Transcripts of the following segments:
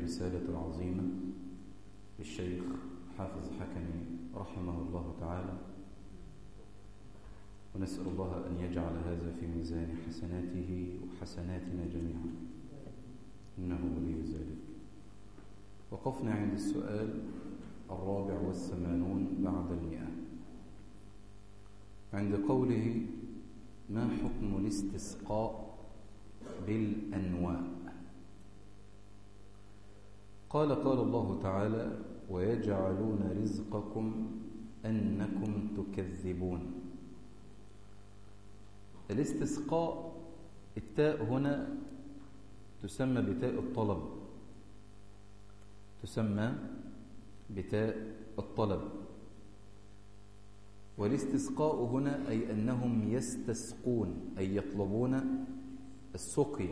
الرسالة العظيمة للشيخ حافظ حكمي رحمه الله تعالى ونسأل الله أن يجعل هذا في ميزان حسناته وحسناتنا جميعا إنه ولي ذلك وقفنا عند السؤال الرابع والثمانون بعد المئة عند قوله ما حكم الاستسقاء بالأنواء قال قال الله تعالى ويجعلون رزقكم أنكم تكذبون الاستسقاء التاء هنا تسمى بتاء الطلب تسمى بتاء الطلب والاستسقاء هنا أي أنهم يستسقون أي يطلبون السقيا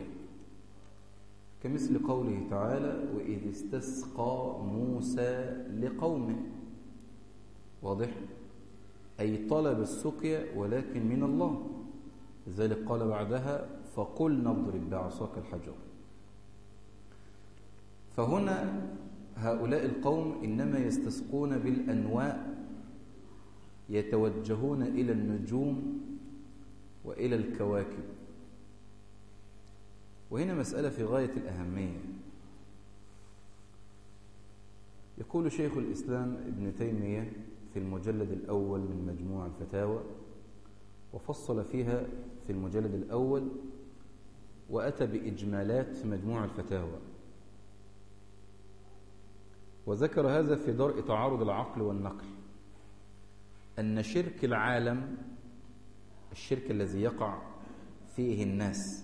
كمثل قوله تعالى وإذ استسقى موسى لقومه واضح أي طلب السقيا ولكن من الله لذلك قال بعدها فقل نضرب بعصاك الحجر فهنا هؤلاء القوم إنما يستسقون بالأنواء يتوجهون إلى النجوم وإلى الكواكب وهنا مسألة في غاية الأهمية يقول شيخ الإسلام ابن تيمية في المجلد الأول من مجموع الفتاوى وفصل فيها في المجلد الأول وأتى بإجمالات في مجموع الفتاوى وذكر هذا في درء تعارض العقل والنقل أن شرك العالم الشرك الذي يقع فيه الناس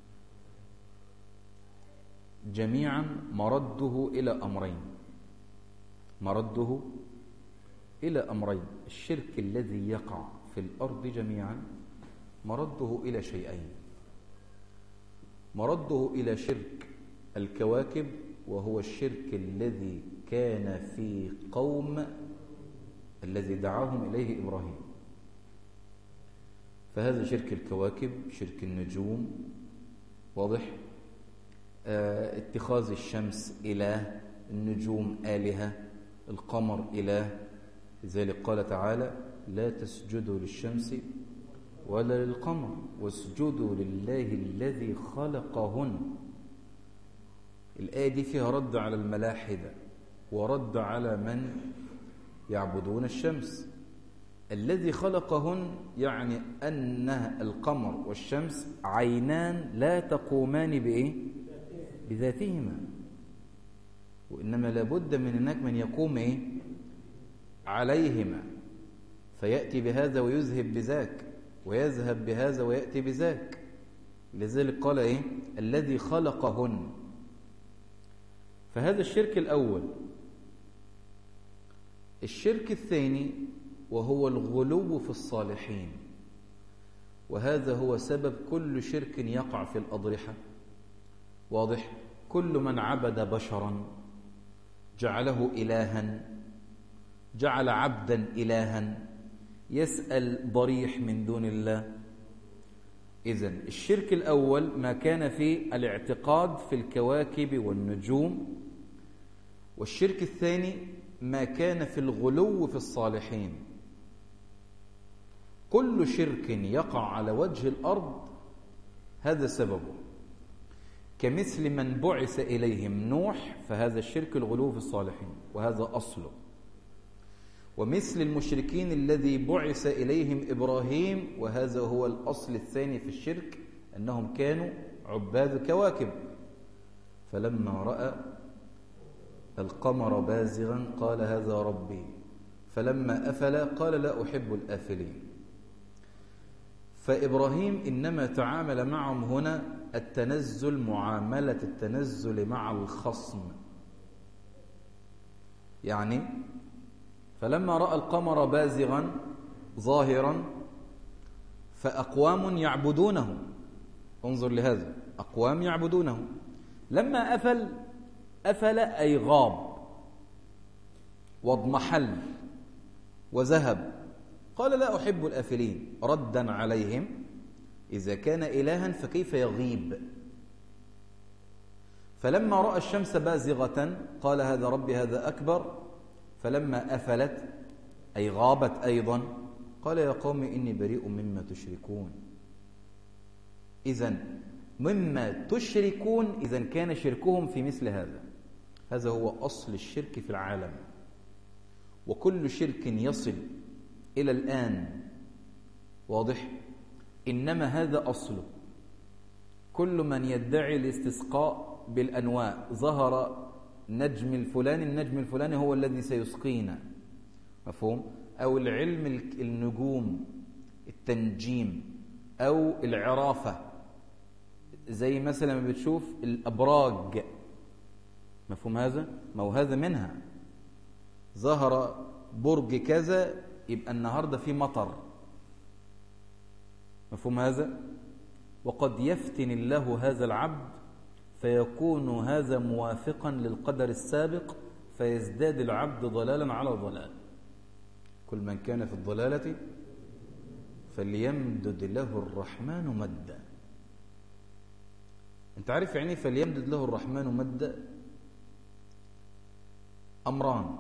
جميعا مرده إلى أمرين مرده إلى أمرين الشرك الذي يقع في الأرض جميعا مرده إلى شيئين مرده إلى شرك الكواكب وهو الشرك الذي كان في قوم الذي دعاهم إليه إبراهيم فهذا شرك الكواكب شرك النجوم واضح آه اتخاذ الشمس إله النجوم آلهة القمر إله لذلك قال تعالى لا تسجدوا للشمس ولا للقمر واسجدوا لله الذي خلقهن الآية دي فيها رد على الملاحدة ورد على من يعبدون الشمس الذي خلقهن يعني أن القمر والشمس عينان لا تقومان بإيه؟ بذاتهما وإنما لابد من هناك من يقوم إيه؟ عليهما فيأتي بهذا ويذهب بذاك ويذهب بهذا ويأتي بذاك لذلك قال إيه؟ الذي خلقهن فهذا الشرك الأول الشرك الثاني وهو الغلو في الصالحين وهذا هو سبب كل شرك يقع في الأضرحة واضح كل من عبد بشرا جعله إلها جعل عبدا إلها يسأل ضريح من دون الله إذن الشرك الأول ما كان في الاعتقاد في الكواكب والنجوم والشرك الثاني ما كان في الغلو في الصالحين كل شرك يقع على وجه الأرض هذا سببه كمثل من بعث إليهم نوح فهذا الشرك الغلو في الصالحين وهذا أصله ومثل المشركين الذي بعث إليهم إبراهيم وهذا هو الأصل الثاني في الشرك أنهم كانوا عباد كواكب فلما رأى القمر بازغا قال هذا ربي فلما أفل قال لا أحب الآفلين فإبراهيم إنما تعامل معهم هنا التنزل معاملة التنزل مع الخصم يعني فلما رأى القمر بازغا ظاهرا فأقوام يعبدونه انظر لهذا أقوام يعبدونه لما أفل أفل أي غاب واضمحل وذهب قال لا أحب الآفلين ردا عليهم إذا كان إلها فكيف يغيب فلما رأى الشمس بازغة قال هذا ربي هذا أكبر فلما أفلت أي غابت أيضا قال يا قوم إني بريء مما تشركون إذا مما تشركون إذا كان شركهم في مثل هذا هذا هو أصل الشرك في العالم وكل شرك يصل إلى الآن واضح إنما هذا أصله كل من يدعي الاستسقاء بالأنواع ظهر نجم الفلاني النجم الفلاني هو الذي سيسقينا مفهوم أو العلم النجوم التنجيم أو العرافة زي مثلا ما بتشوف الأبراج مفهوم هذا؟ ما هو هذا منها ظهر برج كذا يبقى النهاردة في مطر مفهوم هذا؟ وقد يفتن الله هذا العبد فيكون هذا موافقا للقدر السابق فيزداد العبد ضلالا على ضلال كل من كان في الضلالة فليمدد له الرحمن مدا انت عارف يعني فليمدد له الرحمن مدا أمران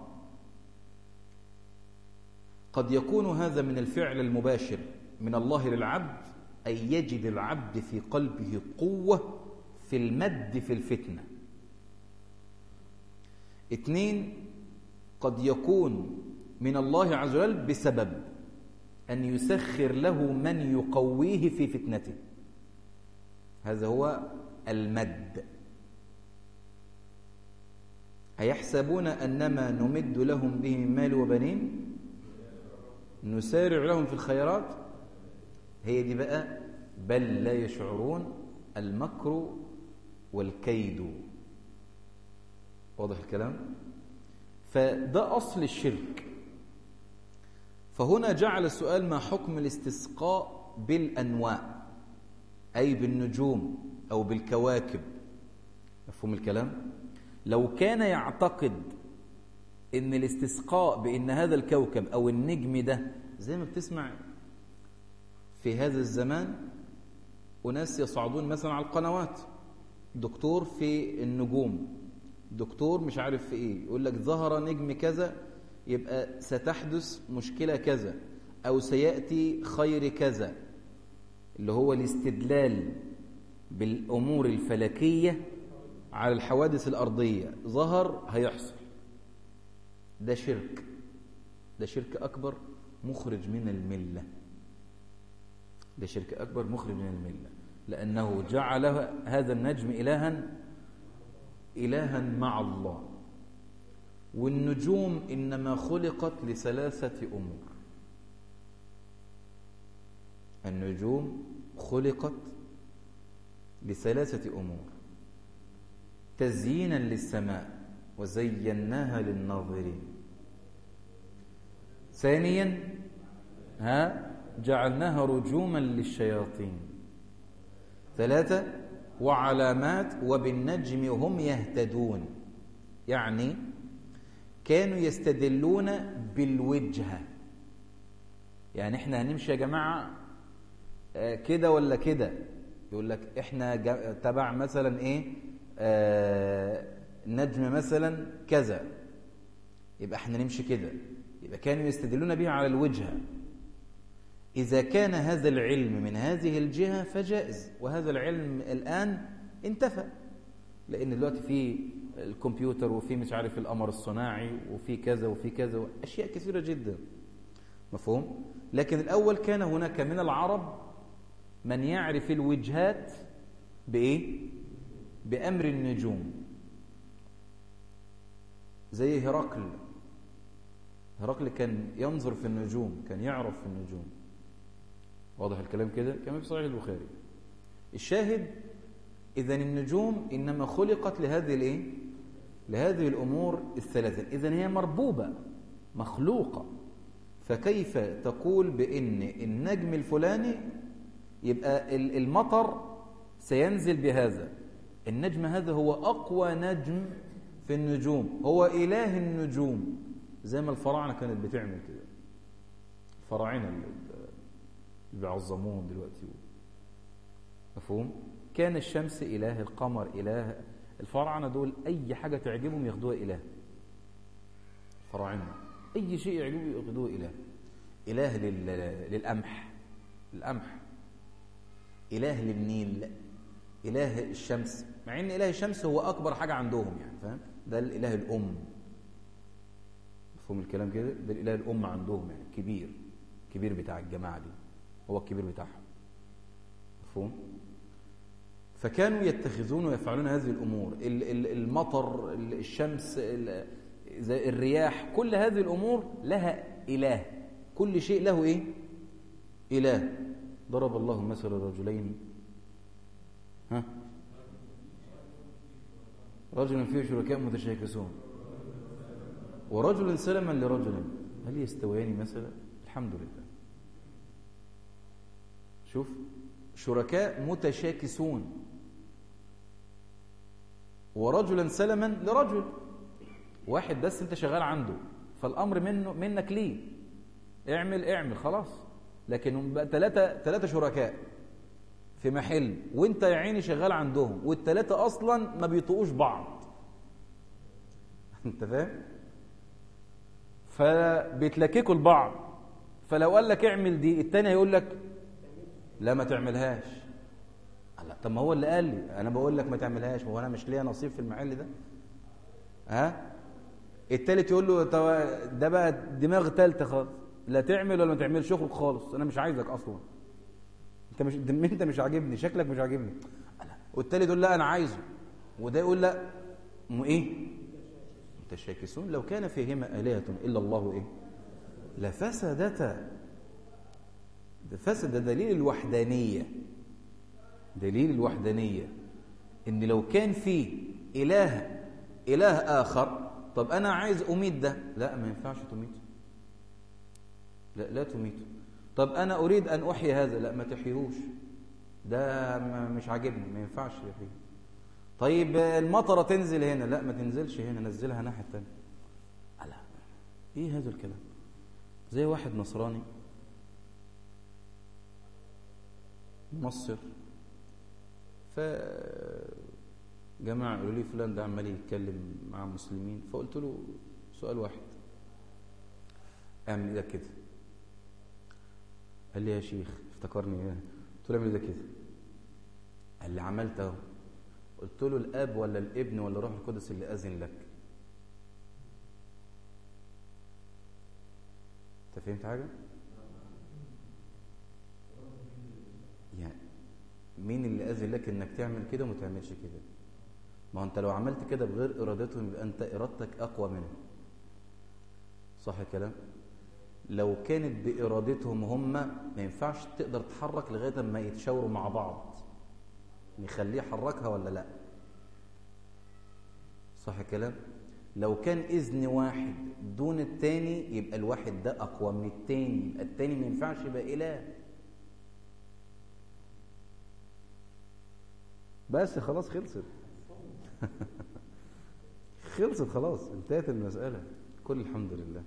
قد يكون هذا من الفعل المباشر من الله للعبد أن يجد العبد في قلبه قوة في المد في الفتنة اثنين قد يكون من الله عز وجل بسبب أن يسخر له من يقويه في فتنته هذا هو المد أيحسبون أنما نمد لهم به من مال وبنين نسارع لهم في الخيرات هي دي بقى بل لا يشعرون المكر والكيد واضح الكلام فده أصل الشرك فهنا جعل السؤال ما حكم الاستسقاء بالأنواع أي بالنجوم أو بالكواكب مفهوم الكلام لو كان يعتقد ان الاستسقاء بان هذا الكوكب او النجم ده زي ما بتسمع في هذا الزمان وناس يصعدون مثلا على القنوات دكتور في النجوم دكتور مش عارف في ايه يقول لك ظهر نجم كذا يبقى ستحدث مشكلة كذا او سيأتي خير كذا اللي هو الاستدلال بالامور الفلكية على الحوادث الارضية ظهر هيحصل ده شرك ده شرك اكبر مخرج من المله ده شرك أكبر مخرج من الملة لأنه جعل هذا النجم إلها إلها مع الله والنجوم إنما خلقت لثلاثة أمور النجوم خلقت لثلاثة أمور تزيينا للسماء وزيناها للناظرين ثانيا ها جعلناها رجوما للشياطين ثلاثة وعلامات وبالنجم هم يهتدون يعني كانوا يستدلون بالوجهة يعني احنا هنمشي يا جماعة كده ولا كده يقول لك احنا تبع مثلا ايه آه نجم مثلا كذا يبقى احنا نمشي كده يبقى كانوا يستدلون بها على الوجهه إذا كان هذا العلم من هذه الجهة فجائز وهذا العلم الآن انتفى لأن دلوقتي في الكمبيوتر وفي مش عارف القمر الصناعي وفي كذا وفي كذا أشياء كثيرة جدا مفهوم؟ لكن الأول كان هناك من العرب من يعرف الوجهات بإيه؟ بأمر النجوم زي هرقل هرقل كان ينظر في النجوم كان يعرف في النجوم واضح الكلام كده كما في صحيح البخاري الشاهد اذا النجوم انما خلقت لهذه الايه لهذه الامور الثلاثه اذا هي مربوبه مخلوقه فكيف تقول بان النجم الفلاني يبقى المطر سينزل بهذا النجم هذا هو اقوى نجم في النجوم هو اله النجوم زي ما الفراعنه كانت بتعمل كده الفراعنه اللي بيعظموهم دلوقتي مفهوم كان الشمس إله القمر إله الفراعنة دول أي حاجة تعجبهم ياخدوها إله الفراعنة أي شيء يعجبهم ياخدوه إله إله لل... للقمح القمح إله للنيل إله الشمس مع إن إله الشمس هو أكبر حاجة عندهم يعني فاهم ده الإله الأم مفهوم الكلام كده ده الإله الأم عندهم يعني كبير كبير بتاع الجماعة دي هو الكبير بتاعهم مفهوم فكانوا يتخذون ويفعلون هذه الأمور المطر الشمس زي الرياح كل هذه الأمور لها إله كل شيء له إيه إله ضرب الله مثل الرجلين ها رجل فيه شركاء متشاكسون ورجل سلما لرجل هل يستويان مثلا الحمد لله شوف شركاء متشاكسون ورجلا سلما لرجل واحد بس انت شغال عنده فالامر منه منك ليه اعمل اعمل خلاص لكن بقى ثلاثه ثلاثه شركاء في محل وانت يا عيني شغال عندهم والثلاثه اصلا ما بيطقوش بعض انت فاهم فبيتلككوا لبعض فلو قال لك اعمل دي الثاني هيقول لك لا ما تعملهاش لا طب ما هو اللي قال لي انا بقول لك ما تعملهاش هو انا مش ليا نصيب في المحل ده ها التالت يقول له ده بقى دماغ ثالثه خالص لا تعمل ولا ما تعملش اخرج خالص انا مش عايزك اصلا انت مش انت مش عاجبني شكلك مش عاجبني والتالت يقول لا انا عايزه وده يقول لا م ايه متشاكسون لو كان فيهما آلهة إلا الله إيه لفسدتا ده فسد دليل الوحدانية دليل الوحدانية إن لو كان في إله إله آخر طب أنا عايز أميت ده لا ما ينفعش تميته لا لا تميته طب أنا أريد أن أحيي هذا لا ما تحيهوش ده مش عاجبني ما ينفعش يحييه طيب المطره تنزل هنا لا ما تنزلش هنا نزلها ناحيه الثانيه لا ايه هذا الكلام زي واحد نصراني مصر ف جماعة قالوا لي فلان ده عمال يتكلم مع المسلمين فقلت له سؤال واحد اعمل ايدك كده قال لي يا شيخ افتكرني ايه قلت له اعمل ايدك كده قال لي عملت اهو قلت له الاب ولا الابن ولا الروح القدس اللي اذن لك انت فهمت حاجه يعني مين اللي اذن لك انك تعمل كده وما تعملش كده ما انت لو عملت كده بغير ارادتهم يبقى انت ارادتك اقوى منهم صح الكلام لو كانت بارادتهم هم ما ينفعش تقدر تتحرك لغايه ما يتشاوروا مع بعض نخليه يحركها ولا لا صح الكلام لو كان إذن واحد دون التاني يبقى الواحد ده أقوى من التاني يبقى التاني ما ينفعش يبقى إله بس خلاص خلصت خلصت خلاص انتهت المسألة كل الحمد لله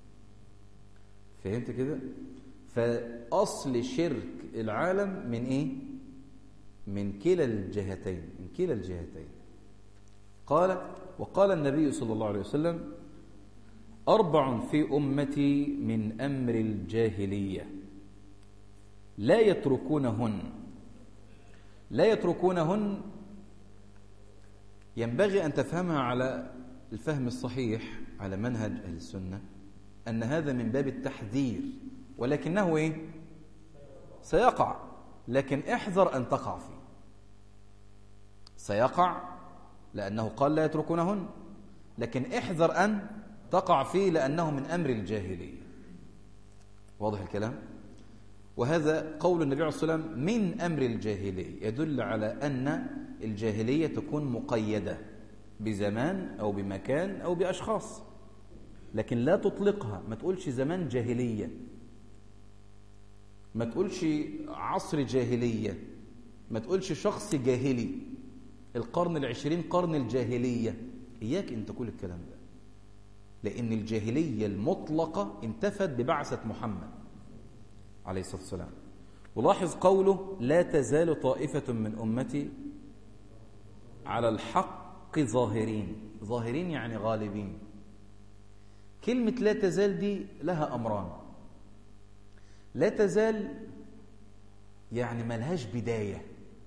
فهمت كده فأصل شرك العالم من إيه من كلا الجهتين من كلا الجهتين قال وقال النبي صلى الله عليه وسلم أربع في أمتي من أمر الجاهلية لا يتركونهن لا يتركونهن ينبغي أن تفهمها على الفهم الصحيح على منهج أهل السنة أن هذا من باب التحذير ولكنه إيه؟ سيقع لكن احذر أن تقع فيه سيقع لأنه قال لا يتركونهن لكن احذر أن تقع فيه لأنه من أمر الجاهلية واضح الكلام وهذا قول النبي عليه الصلاة والسلام من أمر الجاهلية يدل على أن الجاهلية تكون مقيدة بزمان أو بمكان أو بأشخاص لكن لا تطلقها ما تقولش زمان جاهلية ما تقولش عصر جاهلية ما تقولش شخص جاهلي القرن العشرين قرن الجاهلية إياك أن تقول الكلام ده لأن الجاهلية المطلقة انتفت ببعثة محمد عليه الصلاة والسلام ولاحظ قوله لا تزال طائفة من أمتي على الحق الحق ظاهرين ظاهرين يعني غالبين كلمة لا تزال دي لها أمران لا تزال يعني ملهاش بداية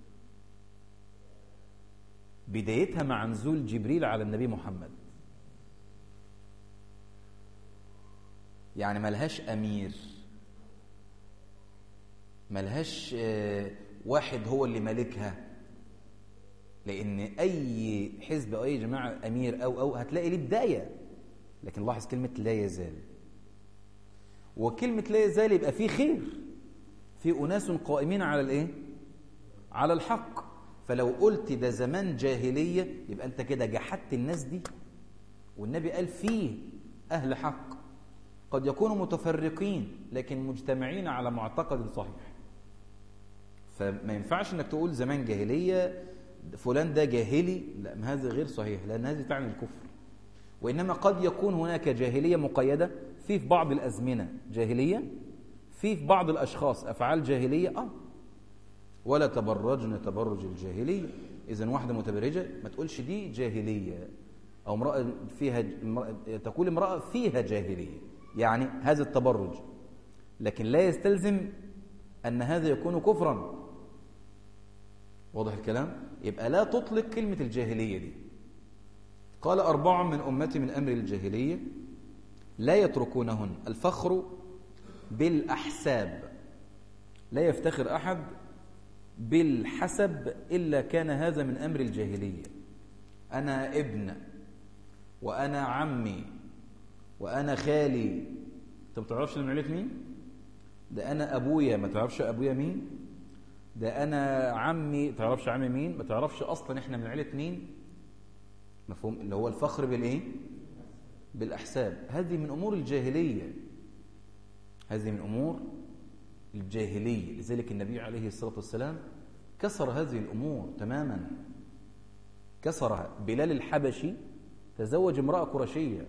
بدايتها مع نزول جبريل على النبي محمد يعني ملهاش أمير ملهاش آه، واحد هو اللي مالكها لأن أي حزب أو أي جماعة أمير أو أو هتلاقي ليه بداية لكن لاحظ كلمة لا يزال وكلمة لا يزال يبقى فيه خير في أناس قائمين على الإيه؟ على الحق فلو قلت ده زمان جاهلية يبقى أنت كده جحدت الناس دي والنبي قال فيه أهل حق قد يكونوا متفرقين لكن مجتمعين على معتقد صحيح فما ينفعش انك تقول زمان جاهلية فلان ده جاهلي لا ما هذا غير صحيح لأن هذه تعني الكفر وإنما قد يكون هناك جاهلية مقيدة في في بعض الأزمنة جاهلية في في بعض الأشخاص أفعال جاهلية آه ولا تبرجن تبرج الجاهلية إذا واحدة متبرجة ما تقولش دي جاهلية أو امرأة فيها تقول امرأة فيها جاهلية يعني هذا التبرج لكن لا يستلزم أن هذا يكون كفرا واضح الكلام يبقى لا تطلق كلمة الجاهلية دي قال أربع من أمتي من أمر الجاهلية لا يتركونهن الفخر بالأحساب لا يفتخر أحد بالحسب إلا كان هذا من أمر الجاهلية أنا ابن وأنا عمي وأنا خالي أنت ما تعرفش من عيلة مين؟ ده أنا أبويا ما تعرفش أبويا مين؟ ده أنا عمي ما تعرفش عمي مين؟ ما تعرفش أصلا إحنا من عيلة مين؟ مفهوم اللي هو الفخر بالإيه؟ بالأحساب هذه من أمور الجاهلية هذه من أمور الجاهلية لذلك النبي عليه الصلاة والسلام كسر هذه الأمور تماما كسرها بلال الحبشي تزوج امرأة قرشية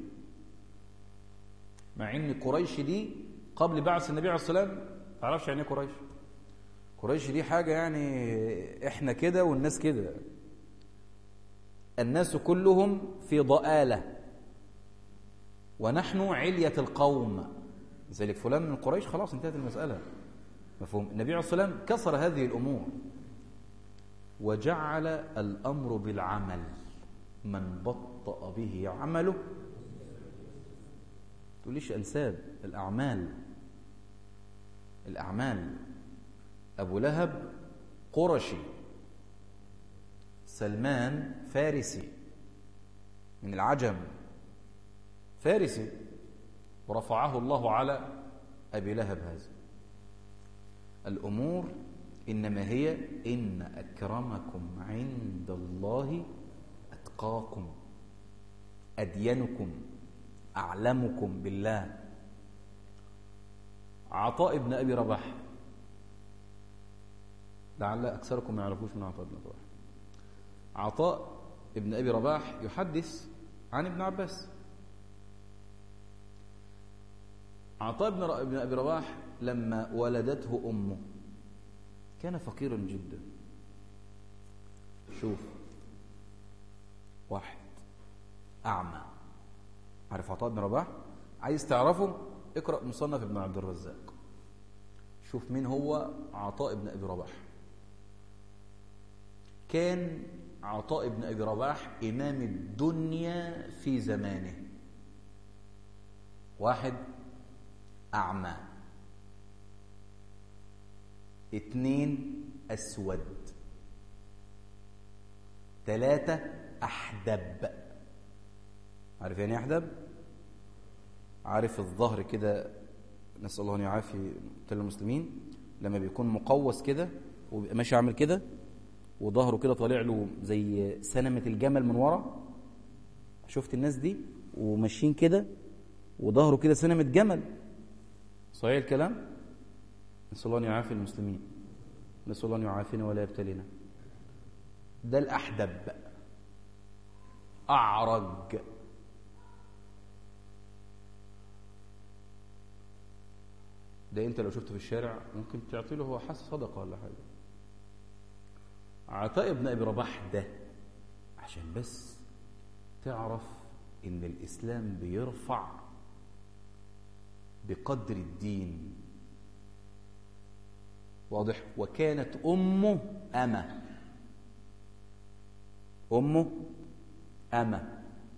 مع ان قريش دي قبل بعث النبي عليه الصلاة والسلام تعرفش يعني ايه قريش قريش دي حاجة يعني احنا كده والناس كده الناس كلهم في ضآلة ونحن علية القوم لذلك فلان من قريش خلاص انتهت المسألة مفهوم النبي عليه الصلاة والسلام كسر هذه الأمور وجعل الأمر بالعمل من بطأ به عمله تقوليش أنساب الأعمال الأعمال أبو لهب قرشي سلمان فارسي من العجم فارسي ورفعه الله على أبي لهب هذا الأمور إنما هي إن أكرمكم عند الله أتقاكم أدينكم أعلمكم بالله عطاء ابن أبي رباح لعل أكثركم ما يعرفوش من عطاء ابن رباح عطاء ابن أبي رباح يحدث عن ابن عباس عطاء ابن أبي رباح لما ولدته أمه كان فقيرا جدا شوف واحد أعمى عارف عطاء بن رباح عايز تعرفه اقرأ مصنف ابن عبد الرزاق شوف مين هو عطاء بن أبي رباح كان عطاء بن أبي رباح إمام الدنيا في زمانه واحد أعمى اتنين أسود تلاتة أحدب عارف يعني أحدب؟ عارف الظهر كده نسأل الله أن يعافي كل المسلمين لما بيكون مقوس كده وبيبقى ماشي عامل كده وظهره كده طالع له زي سنمة الجمل من ورا شفت الناس دي وماشيين كده وظهره كده سنمة جمل صحيح الكلام نسأل الله أن يعافي المسلمين نسأل الله أن يعافينا ولا يبتلينا ده الأحدب أعرج ده أنت لو شفته في الشارع ممكن تعطي له هو حس صدقة ولا حاجة عطاء ابن أبي رباح ده عشان بس تعرف ان الاسلام بيرفع بقدر الدين واضح وكانت امه امه امه امه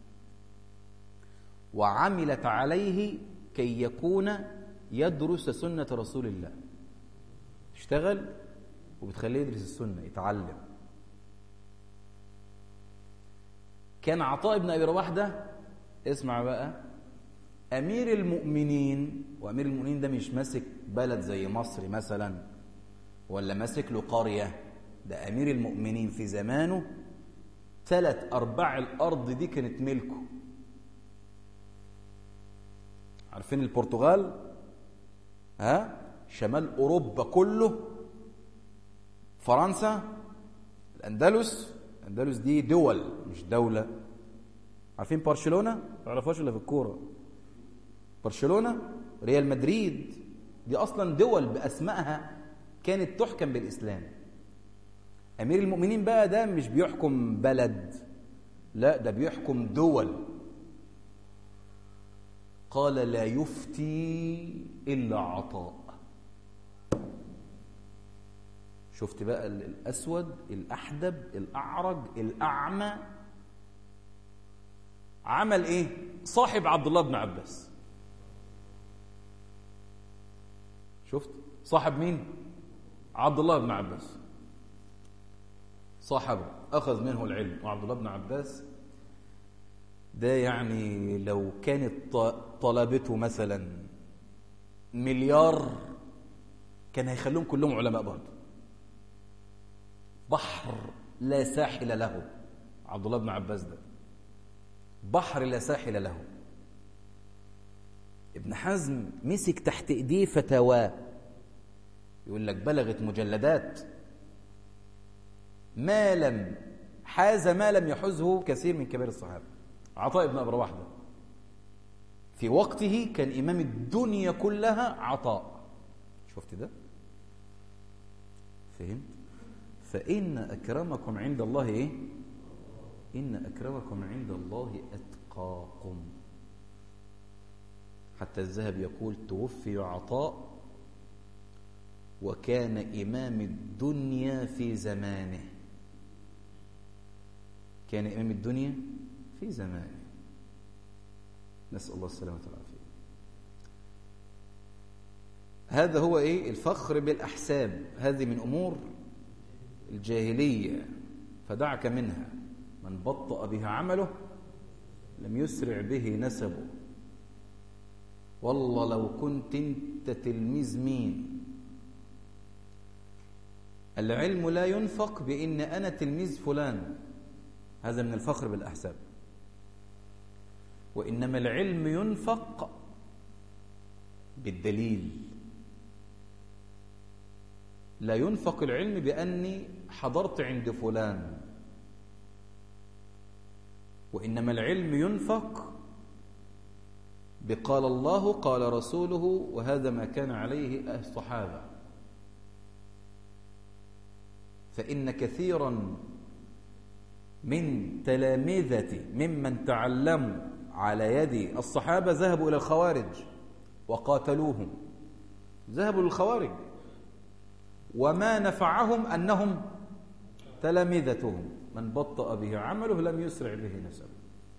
وعملت عليه كي يكون يدرس سنه رسول الله اشتغل وبتخليه يدرس السنه يتعلم كان عطاء بن ابي رواح ده اسمع بقى امير المؤمنين وامير المؤمنين ده مش ماسك بلد زي مصر مثلا ولا ماسك له قريه ده امير المؤمنين في زمانه ثلاث ارباع الارض دي كانت ملكه عارفين البرتغال ها شمال اوروبا كله فرنسا الاندلس الاندلس دي دول مش دوله عارفين برشلونه ما تعرفوش الا في الكوره برشلونه ريال مدريد دي اصلا دول باسمائها كانت تحكم بالاسلام امير المؤمنين بقى ده مش بيحكم بلد لا ده بيحكم دول قال لا يفتي الا عطاء شفت بقى الاسود الاحدب الاعرج الاعمى عمل ايه صاحب عبد الله بن عباس شفت صاحب مين عبد الله بن عباس صاحبه اخذ منه العلم وعبد الله بن عباس ده يعني لو كانت طلبته مثلا مليار كان هيخلوهم كلهم علماء برضه بحر لا ساحل له عبد الله بن عباس ده بحر لا ساحل له ابن حزم مسك تحت ايديه فتاواه يقول لك بلغت مجلدات ما لم حاز ما لم يحزه كثير من كبار الصحابه عطاء بن ابي رواح ده في وقته كان امام الدنيا كلها عطاء شفت ده فهمت فان اكرمكم عند الله ايه ان اكرمكم عند الله اتقاكم حتى الذهب يقول توفي عطاء وكان إمام الدنيا في زمانه كان إمام الدنيا في زمانه نسأل الله السلامة والعافية هذا هو إيه الفخر بالأحساب هذه من أمور الجاهلية فدعك منها من بطأ بها عمله لم يسرع به نسبه والله لو كنت انت تلميذ مين العلم لا ينفق بان انا تلميذ فلان هذا من الفخر بالاحساب وانما العلم ينفق بالدليل لا ينفق العلم باني حضرت عند فلان وانما العلم ينفق بقال الله قال رسوله وهذا ما كان عليه الصحابة فإن كثيرا من تلامذة ممن تعلموا على يد الصحابة ذهبوا إلى الخوارج وقاتلوهم ذهبوا للخوارج وما نفعهم أنهم تلامذتهم من بطأ به عمله لم يسرع به نسبه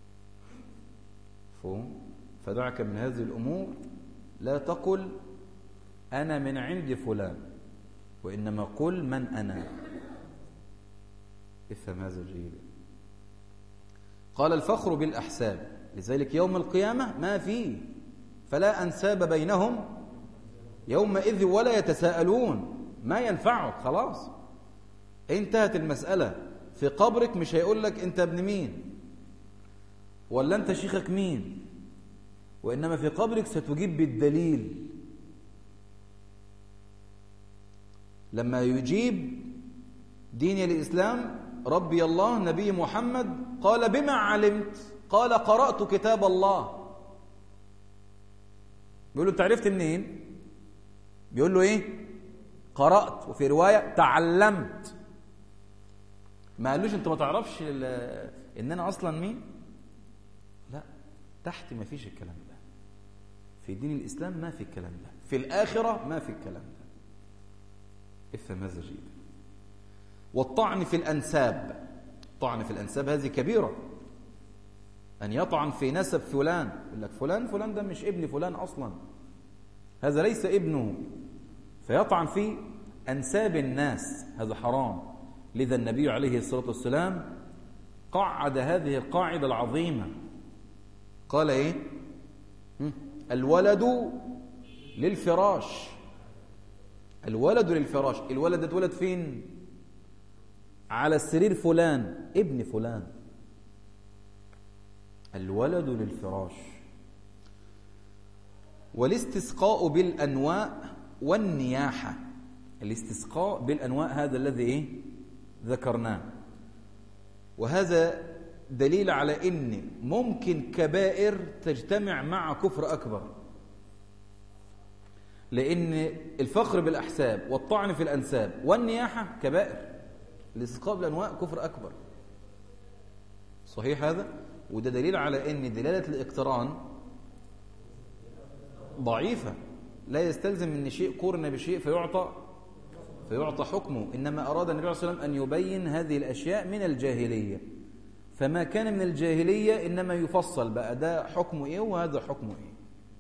فهم فدعك من هذه الأمور لا تقل أنا من عند فلان وإنما قل من أنا افهم هذا جيدا قال الفخر بالأحساب لذلك يوم القيامة ما فيه فلا أنساب بينهم يومئذ ولا يتساءلون ما ينفعك خلاص انتهت المسألة في قبرك مش هيقول لك انت ابن مين ولا انت شيخك مين وإنما في قبرك ستجيب بالدليل لما يجيب دين الإسلام ربي الله نبي محمد قال بما علمت قال قرأت كتاب الله بيقول له انت عرفت منين بيقول له ايه قرأت وفي رواية تعلمت ما قالوش انت ما تعرفش ان انا اصلا مين تحت ما فيش الكلام ده في دين الإسلام ما في الكلام ده في الآخرة ما في الكلام ده افهم هذا جيدا والطعن في الأنساب الطعن في الأنساب هذه كبيرة أن يطعن في نسب فلان يقول لك فلان فلان ده مش ابن فلان أصلا هذا ليس ابنه فيطعن في أنساب الناس هذا حرام لذا النبي عليه الصلاة والسلام قعد هذه القاعدة العظيمة قال إيه الولد للفراش الولد للفراش الولد اتولد فين على السرير فلان ابن فلان الولد للفراش والاستسقاء بالأنواء والنياحة الاستسقاء بالأنواء هذا الذي إيه؟ ذكرناه وهذا دليل على ان ممكن كبائر تجتمع مع كفر اكبر لان الفخر بالاحساب والطعن في الانساب والنياحه كبائر الاستسقاء بالانواء كفر اكبر صحيح هذا وده دليل على ان دلاله الاقتران ضعيفه لا يستلزم ان شيء قرن بشيء فيعطى فيعطى حكمه انما اراد النبي صلى الله عليه وسلم ان يبين هذه الاشياء من الجاهليه فما كان من الجاهلية إنما يفصل بقى ده حكمه إيه وهذا حكمه إيه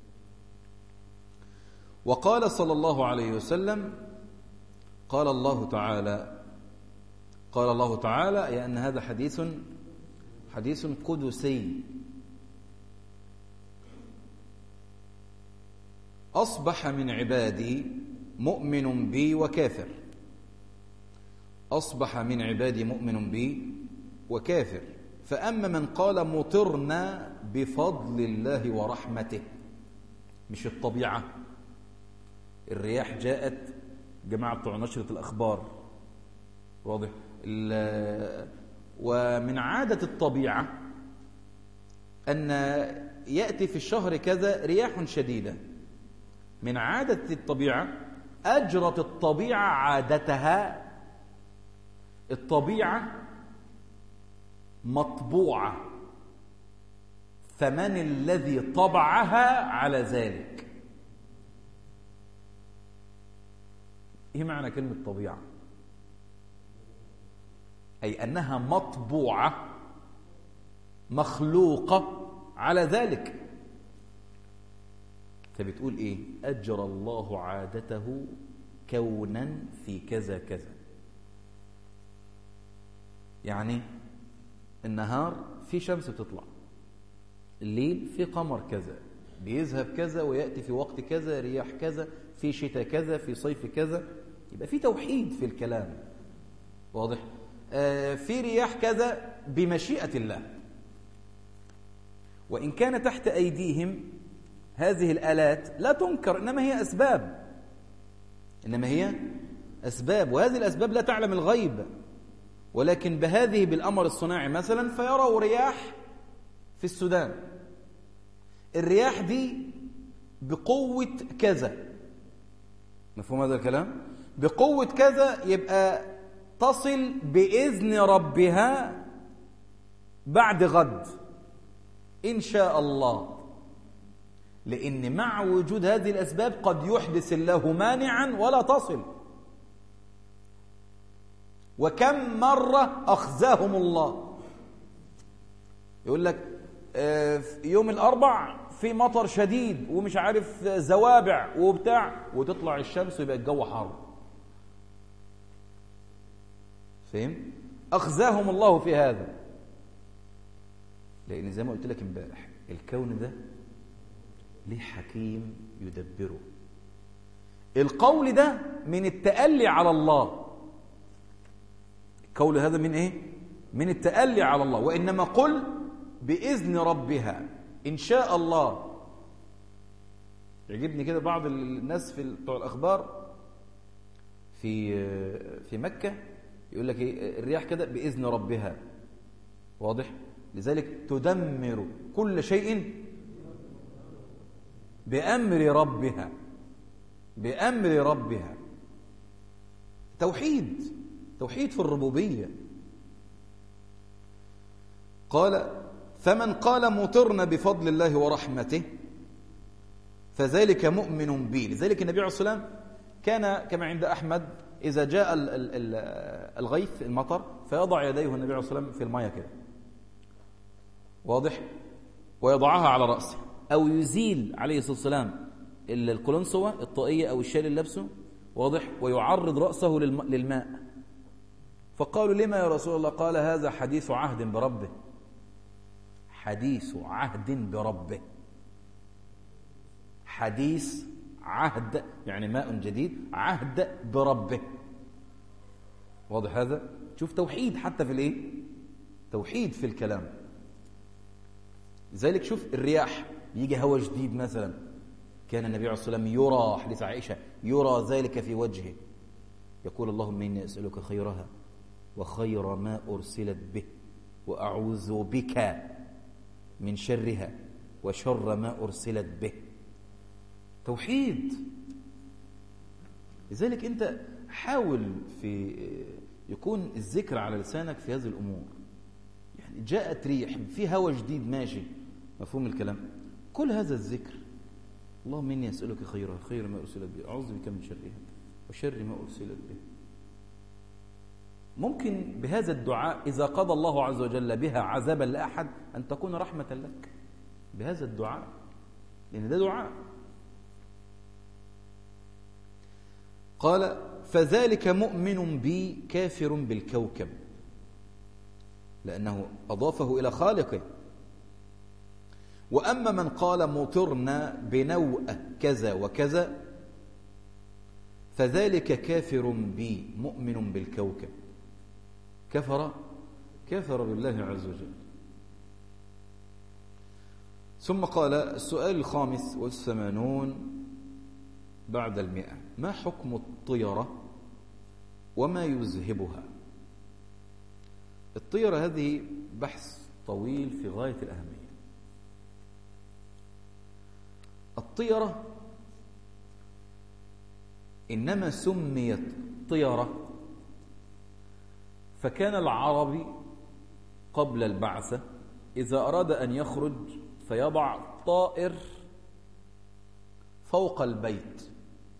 وقال صلى الله عليه وسلم قال الله تعالى قال الله تعالى أي أن هذا حديث حديث قدسي أصبح من عبادي مؤمن بي وكافر أصبح من عبادي مؤمن بي وكافر فأما من قال مطرنا بفضل الله ورحمته مش الطبيعة الرياح جاءت جماعة بتوع نشرة الأخبار واضح ومن عادة الطبيعة أن يأتي في الشهر كذا رياح شديدة من عادة الطبيعة أجرت الطبيعة عادتها الطبيعة مطبوعة فمن الذي طبعها على ذلك ايه معنى كلمة طبيعة أي أنها مطبوعة مخلوقة على ذلك فبتقول إيه أجرى الله عادته كونا في كذا كذا يعني النهار في شمس بتطلع الليل في قمر كذا بيذهب كذا ويأتي في وقت كذا رياح كذا في شتاء كذا في صيف كذا يبقى في توحيد في الكلام واضح آه في رياح كذا بمشيئة الله وإن كان تحت أيديهم هذه الآلات لا تنكر إنما هي أسباب إنما هي أسباب وهذه الأسباب لا تعلم الغيب ولكن بهذه بالأمر الصناعي مثلا فيروا رياح في السودان الرياح دي بقوة كذا مفهوم هذا الكلام بقوة كذا يبقى تصل بإذن ربها بعد غد إن شاء الله لأن مع وجود هذه الأسباب قد يحدث الله مانعا ولا تصل وكم مرة أخزاهم الله يقول لك يوم الأربع في مطر شديد ومش عارف زوابع وبتاع وتطلع الشمس ويبقى الجو حر فهم؟ أخزاهم الله في هذا لأن زي ما قلت لك امبارح الكون ده ليه حكيم يدبره القول ده من التألي على الله قول هذا من ايه من التألي على الله وإنما قل بإذن ربها إن شاء الله يعجبني كده بعض الناس في بتوع الأخبار في في مكة يقول لك ايه الرياح كده بإذن ربها واضح لذلك تدمر كل شيء بأمر ربها بأمر ربها توحيد توحيد في الربوبية قال فمن قال مطرنا بفضل الله ورحمته فذلك مؤمن بي لذلك النبي عليه الصلاة والسلام كان كما عند أحمد إذا جاء الغيث المطر فيضع يديه النبي عليه الصلاة والسلام في المية كده واضح ويضعها على رأسه أو يزيل عليه الصلاة والسلام القلنسوة الطاقية أو الشال اللي لابسه واضح ويعرض رأسه للماء فقالوا لما يا رسول الله قال هذا حديث عهد بربه حديث عهد بربه حديث عهد يعني ماء جديد عهد بربه واضح هذا شوف توحيد حتى في الايه توحيد في الكلام لذلك شوف الرياح يجي هواء جديد مثلا كان النبي عليه الصلاه والسلام يرى حديث عائشه يرى ذلك في وجهه يقول اللهم اني اسالك خيرها وخير ما ارسلت به واعوذ بك من شرها وشر ما ارسلت به توحيد لذلك انت حاول في يكون الذكر على لسانك في هذه الامور يعني جاءت ريح في هواء جديد ماشي مفهوم الكلام كل هذا الذكر اللهم اني اسالك خيرها خير ما ارسلت به اعوذ بك من شرها وشر ما ارسلت به ممكن بهذا الدعاء اذا قضى الله عز وجل بها عذابا لاحد ان تكون رحمه لك بهذا الدعاء لان ده دعاء قال فذلك مؤمن بي كافر بالكوكب لأنه أضافه إلى خالقه وأما من قال مطرنا بنوء كذا وكذا فذلك كافر بي مؤمن بالكوكب كفر كفر بالله عز وجل ثم قال السؤال الخامس والثمانون بعد المئة ما حكم الطيرة وما يذهبها الطيرة هذه بحث طويل في غاية الأهمية الطيرة إنما سميت طيرة فكان العربي قبل البعثة إذا أراد أن يخرج فيضع طائر فوق البيت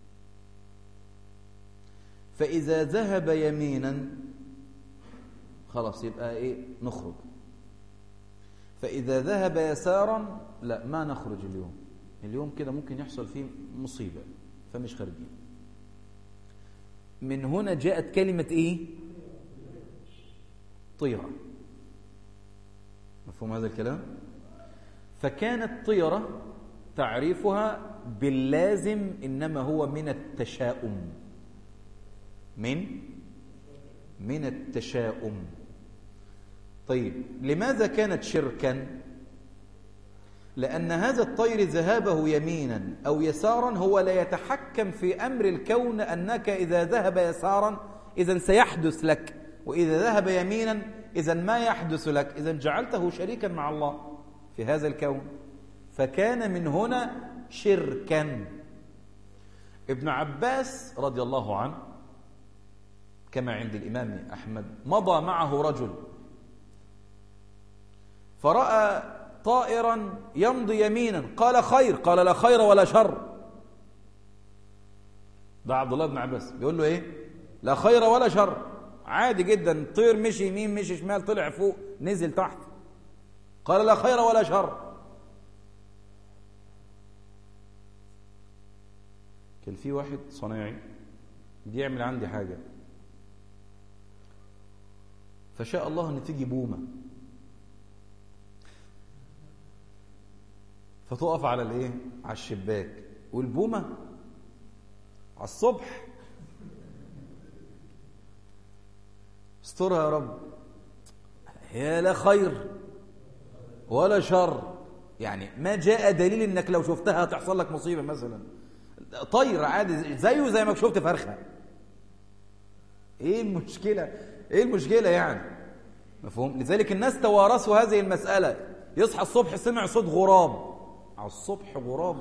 فإذا ذهب يمينا خلاص يبقى إيه نخرج فإذا ذهب يسارا لا ما نخرج اليوم اليوم كده ممكن يحصل فيه مصيبة فمش خارجين من هنا جاءت كلمة إيه طيرة مفهوم هذا الكلام فكانت طيرة تعريفها باللازم إنما هو من التشاؤم من من التشاؤم طيب لماذا كانت شركا لأن هذا الطير ذهابه يمينا أو يسارا هو لا يتحكم في أمر الكون أنك إذا ذهب يسارا إذا سيحدث لك وإذا ذهب يمينا إذا ما يحدث لك إذا جعلته شريكا مع الله في هذا الكون فكان من هنا شركا ابن عباس رضي الله عنه كما عند الإمام أحمد مضى معه رجل فرأى طائرا يمضي يمينا قال خير قال لا خير ولا شر ده عبد الله بن عباس بيقول له ايه لا خير ولا شر عادي جدا طير مشي يمين مشي شمال طلع فوق نزل تحت قال لا خير ولا شر كان في واحد صنايعي بيعمل عندي حاجه فشاء الله ان تيجي بومه فتقف على الايه على الشباك والبومه على الصبح استرها يا رب هي لا خير ولا شر يعني ما جاء دليل انك لو شفتها هتحصل لك مصيبه مثلا طير عادي زيه زي ما شفت فرخه ايه المشكله ايه المشكلة يعني مفهوم لذلك الناس توارثوا هذه المسألة يصحى الصبح سمع صوت غراب على الصبح غراب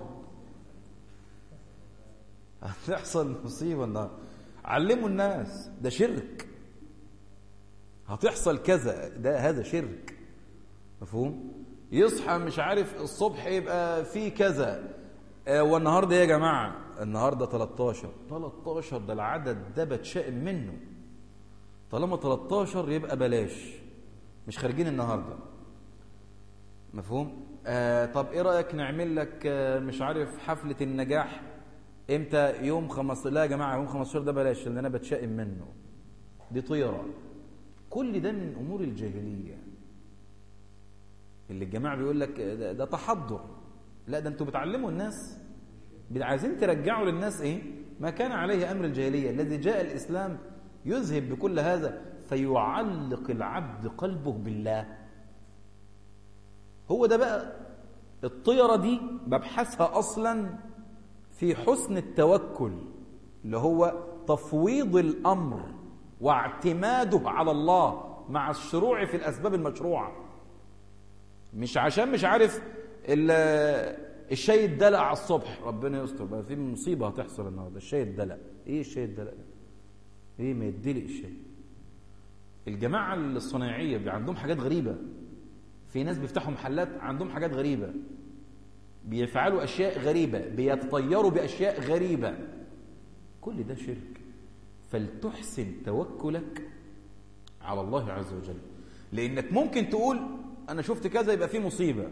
هتحصل مصيبة النهار علموا الناس ده شرك هتحصل كذا ده هذا شرك مفهوم يصحى مش عارف الصبح يبقى في كذا آه والنهارده إيه يا جماعه النهارده 13 13 ده العدد ده بتشائم منه طالما 13 يبقى بلاش مش خارجين النهارده مفهوم آه طب ايه رايك نعمل لك آه مش عارف حفله النجاح امتى يوم 15 لا يا جماعه يوم 15 ده بلاش لان انا بتشائم منه دي طيره كل ده من امور الجاهليه اللي الجماعه بيقول لك ده, ده تحضر لا ده انتوا بتعلموا الناس عايزين ترجعوا للناس ايه ما كان عليه امر الجاهليه الذي جاء الاسلام يذهب بكل هذا فيعلق العبد قلبه بالله هو ده بقى الطيره دي ببحثها اصلا في حسن التوكل اللي هو تفويض الامر واعتماده على الله مع الشروع في الاسباب المشروعه مش عشان مش عارف الشاي الدلق على الصبح ربنا يستر بقى في مصيبه هتحصل النهارده الشاي الدلق ايه الشاي الدلق ده ايه ما يدلق الشاي الجماعه الصنايعيه عندهم حاجات غريبه في ناس بيفتحوا محلات عندهم حاجات غريبه بيفعلوا اشياء غريبه بيتطيروا باشياء غريبه كل ده شرك فلتحسن توكلك على الله عز وجل لانك ممكن تقول انا شفت كذا يبقى في مصيبه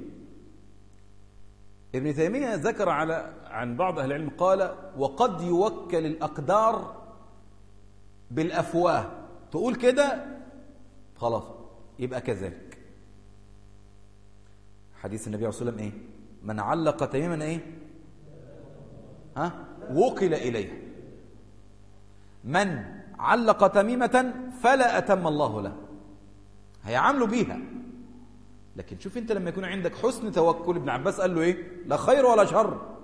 ابن تيميه ذكر على عن بعض اهل العلم قال وقد يوكل الاقدار بالافواه تقول كده خلاص يبقى كذلك حديث النبي عليه الصلاه والسلام ايه من علق تميما ايه ها وكل اليه من علق تميمه فلا اتم الله له هيعاملوا بيها لكن شوف انت لما يكون عندك حسن توكل ابن عباس قال له ايه لا خير ولا شر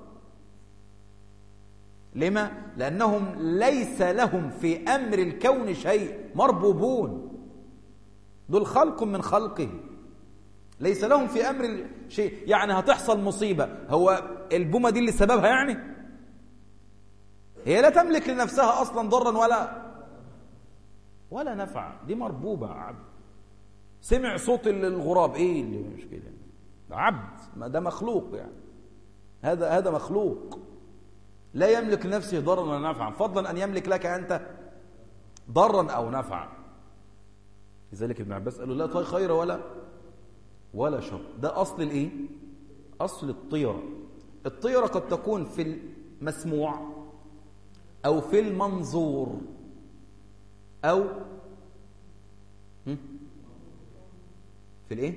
لما لانهم ليس لهم في امر الكون شيء مربوبون دول خلق من خلقه ليس لهم في امر شيء يعني هتحصل مصيبه هو البومه دي اللي سببها يعني هي لا تملك لنفسها اصلا ضرا ولا ولا نفع دي مربوبه عبد سمع صوت الغراب ايه اللي مش كده عبد ما ده مخلوق يعني هذا هذا مخلوق لا يملك لنفسه ضرا ولا نفعا فضلا ان يملك لك انت ضرا او نفعا لذلك ابن عباس قال له لا خير ولا ولا شر ده اصل الايه اصل الطيره الطيره قد تكون في المسموع او في المنظور او في الايه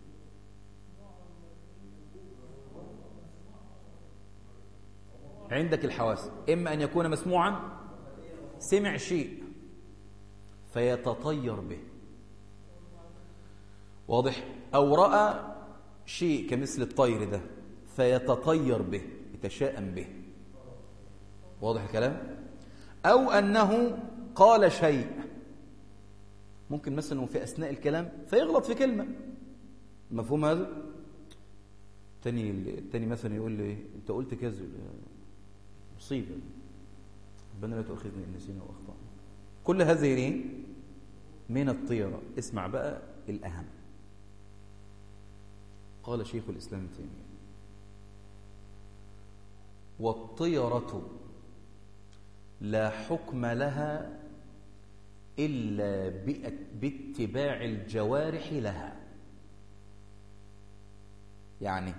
عندك الحواس اما ان يكون مسموعا سمع شيء فيتطير به واضح او راى شيء كمثل الطير ده فيتطير به يتشائم به واضح الكلام او انه قال شيء ممكن مثلا في اثناء الكلام فيغلط في كلمه مفهوم هذا تاني التاني مثلا يقول لي انت قلت كذا مصيبه ربنا لا تؤاخذني ان نسينا واخطانا كل هذه ايه من الطيره اسمع بقى الاهم قال شيخ الاسلام ابن تيميه والطيره لا حكم لها إلا باتباع الجوارح لها يعني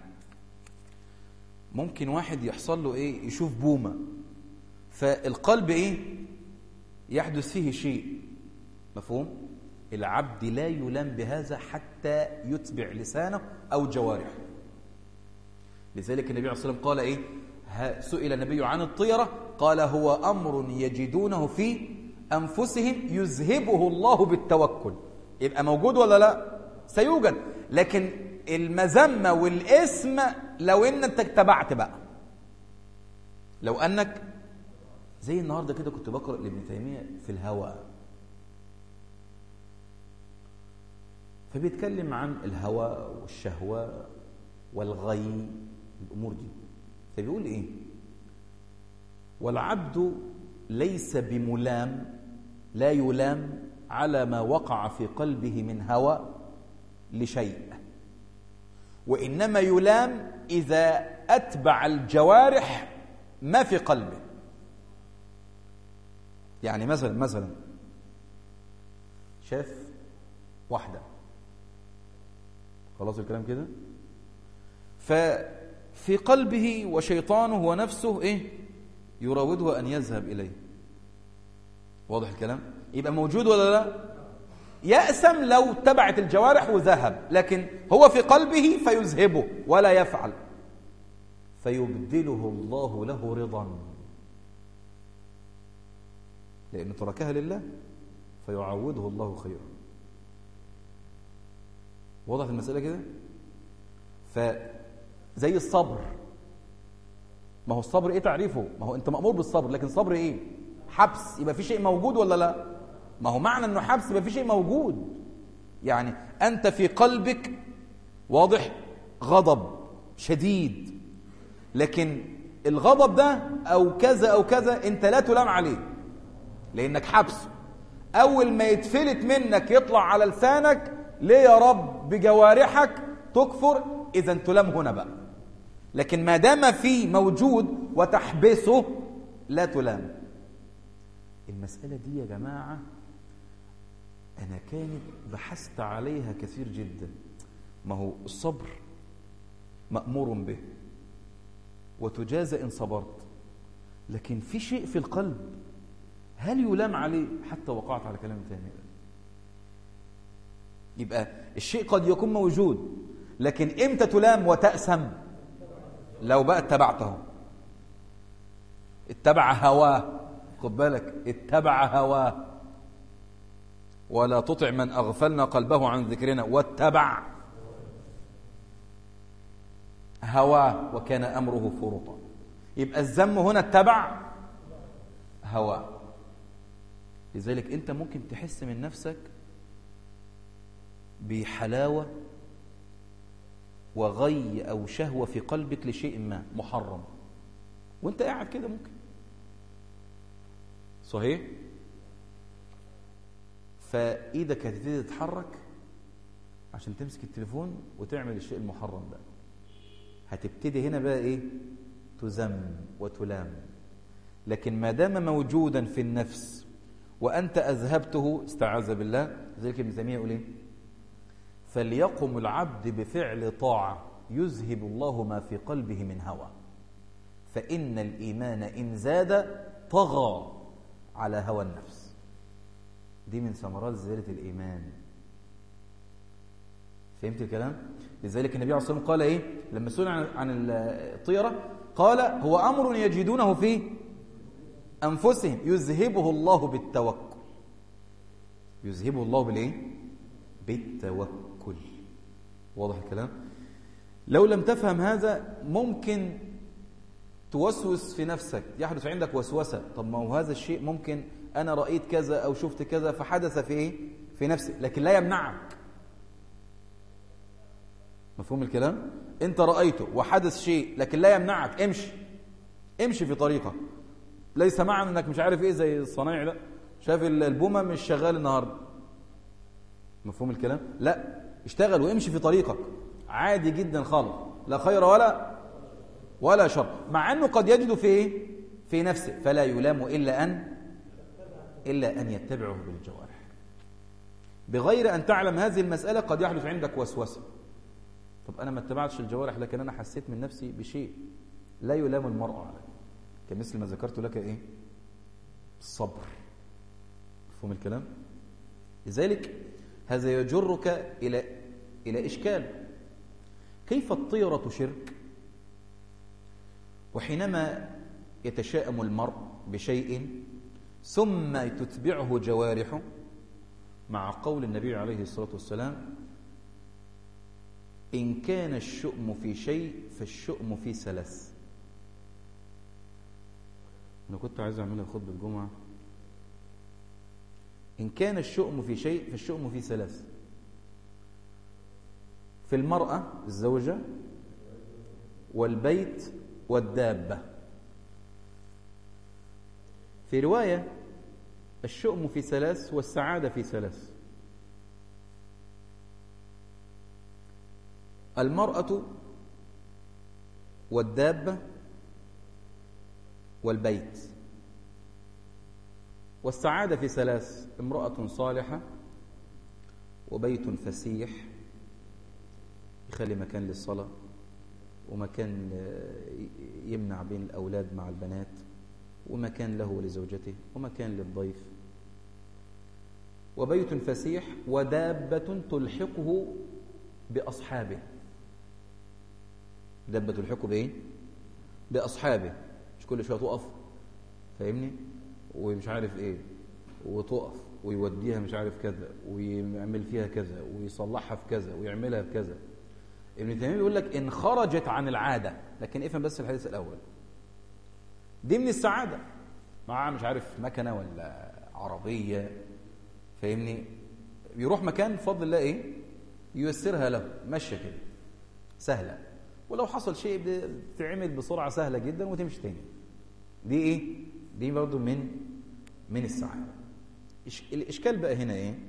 ممكن واحد يحصل له إيه يشوف بومة فالقلب إيه يحدث فيه شيء مفهوم العبد لا يلام بهذا حتى يتبع لسانه أو جوارحه لذلك النبي عليه الصلاة والسلام قال إيه سئل النبي عن الطيرة قال هو أمر يجدونه في أنفسهم يذهبه الله بالتوكل يبقى موجود ولا لا سيوجد لكن المذمة والاسم لو ان انت اتبعت بقى لو انك زي النهارده كده كنت بقرا لابن تيميه في الهوى فبيتكلم عن الهوى والشهوه والغي الامور دي فبيقول ايه والعبد ليس بملام لا يلام على ما وقع في قلبه من هوى لشيء وإنما يلام إذا أتبع الجوارح ما في قلبه يعني مثلا مثلا شاف واحدة خلاص الكلام كده ففي قلبه وشيطانه ونفسه إيه يراوده أن يذهب إليه واضح الكلام يبقى موجود ولا لا يأسم لو تبعت الجوارح وذهب لكن هو في قلبه فيذهبه ولا يفعل فيبدله الله له رضا لأنه تركها لله فيعوضه الله خيرا واضح المسألة كده فزي الصبر ما هو الصبر ايه تعريفه ما هو انت مأمور بالصبر لكن صبر ايه حبس يبقى في شيء موجود ولا لا ما هو معنى انه حبس يبقى في شيء موجود يعني انت في قلبك واضح غضب شديد لكن الغضب ده او كذا او كذا انت لا تلام عليه لانك حبسه اول ما يتفلت منك يطلع على لسانك ليه يا رب بجوارحك تكفر اذا تلام هنا بقى لكن ما دام في موجود وتحبسه لا تلام المسألة دي يا جماعة أنا كانت بحثت عليها كثير جدا ما هو الصبر مأمور به وتجازى إن صبرت لكن في شيء في القلب هل يلام عليه حتى وقعت على كلام ثاني يبقى الشيء قد يكون موجود لكن امتى تلام وتأسم لو بقى اتبعته اتبع هواه خد بالك اتبع هواه ولا تطع من أغفلنا قلبه عن ذكرنا واتبع هواه وكان أمره فرطا يبقى الذم هنا اتبع هواه لذلك أنت ممكن تحس من نفسك بحلاوة وغي أو شهوة في قلبك لشيء ما محرم وانت قاعد كده ممكن صحيح فايدك هتبتدي تتحرك عشان تمسك التليفون وتعمل الشيء المحرم ده هتبتدي هنا بقى ايه تذم وتلام لكن ما دام موجودا في النفس وانت اذهبته استعاذ بالله ذلك ابن تيميه يقول ايه فليقم العبد بفعل طاعه يذهب الله ما في قلبه من هوى فان الايمان ان زاد طغى على هوى النفس دي من ثمرات زيادة الإيمان فهمت الكلام؟ لذلك النبي عليه الصلاة والسلام قال إيه؟ لما سئل عن, عن الطيرة قال هو أمر يجدونه في أنفسهم يذهبه الله بالتوكل يذهبه الله بالإيه؟ بالتوكل واضح الكلام؟ لو لم تفهم هذا ممكن توسوس في نفسك يحدث عندك وسوسة طب ما هو هذا الشيء ممكن أنا رأيت كذا أو شفت كذا فحدث في إيه؟ في نفسي لكن لا يمنعك مفهوم الكلام؟ أنت رأيته وحدث شيء لكن لا يمنعك امشي امشي في طريقة ليس معنى أنك مش عارف إيه زي الصنايع ده شاف البومة مش شغال النهاردة مفهوم الكلام؟ لا اشتغل وامشي في طريقك عادي جدا خالص لا خير ولا ولا شر مع أنه قد يجد في إيه؟ في نفسه فلا يلام إلا أن إلا أن يتبعه بالجوارح بغير أن تعلم هذه المسألة قد يحدث عندك وسوسة طب أنا ما اتبعتش الجوارح لكن أنا حسيت من نفسي بشيء لا يلام المرء عليه كمثل ما ذكرت لك إيه الصبر مفهوم الكلام لذلك هذا يجرك إلى إلى إشكال كيف الطيرة شرك وحينما يتشائم المرء بشيء ثم تتبعه جوارحه مع قول النبي عليه الصلاة والسلام إن كان الشؤم في شيء فالشؤم في ثلاث أنا كنت عايز أعملها خطبة الجمعة إن كان الشؤم في شيء فالشؤم في ثلاث في المرأة الزوجة والبيت والدابة في رواية الشؤم في ثلاث والسعادة في ثلاث المرأة والدابة والبيت والسعادة في ثلاث امرأة صالحة وبيت فسيح يخلي مكان للصلاة ومكان يمنع بين الأولاد مع البنات ومكان له ولزوجته ومكان للضيف وبيت فسيح ودابة تلحقه بأصحابه دابة تلحقه بإيه؟ بأصحابه مش كل شوية تقف فاهمني؟ ومش عارف إيه وتقف ويوديها مش عارف كذا ويعمل فيها كذا ويصلحها في كذا ويعملها في كذا ابن تيمية بيقول لك إن خرجت عن العادة لكن افهم بس الحديث الأول دي من السعادة معاه مش عارف مكنة ولا عربية فاهمني يروح مكان بفضل الله ايه ييسرها له ماشيه كده سهله ولو حصل شيء بتتعمل بسرعه سهله جدا وتمشي تاني دي ايه دي برضه من من السعاده الاشكال بقى هنا ايه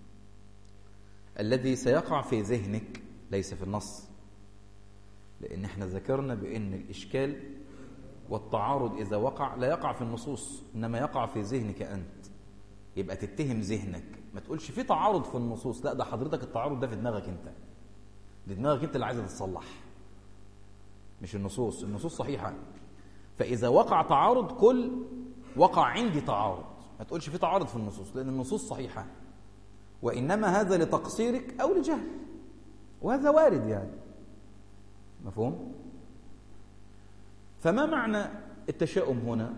الذي سيقع في ذهنك ليس في النص لان احنا ذكرنا بان الاشكال والتعارض اذا وقع لا يقع في النصوص انما يقع في ذهنك انت يبقى تتهم ذهنك ما تقولش في تعارض في النصوص لا ده حضرتك التعارض ده في دماغك انت دي دماغك انت اللي عايزه تتصلح مش النصوص النصوص صحيحه فاذا وقع تعارض كل وقع عندي تعارض ما تقولش في تعارض في النصوص لان النصوص صحيحه وانما هذا لتقصيرك او لجهل وهذا وارد يعني مفهوم فما معنى التشاؤم هنا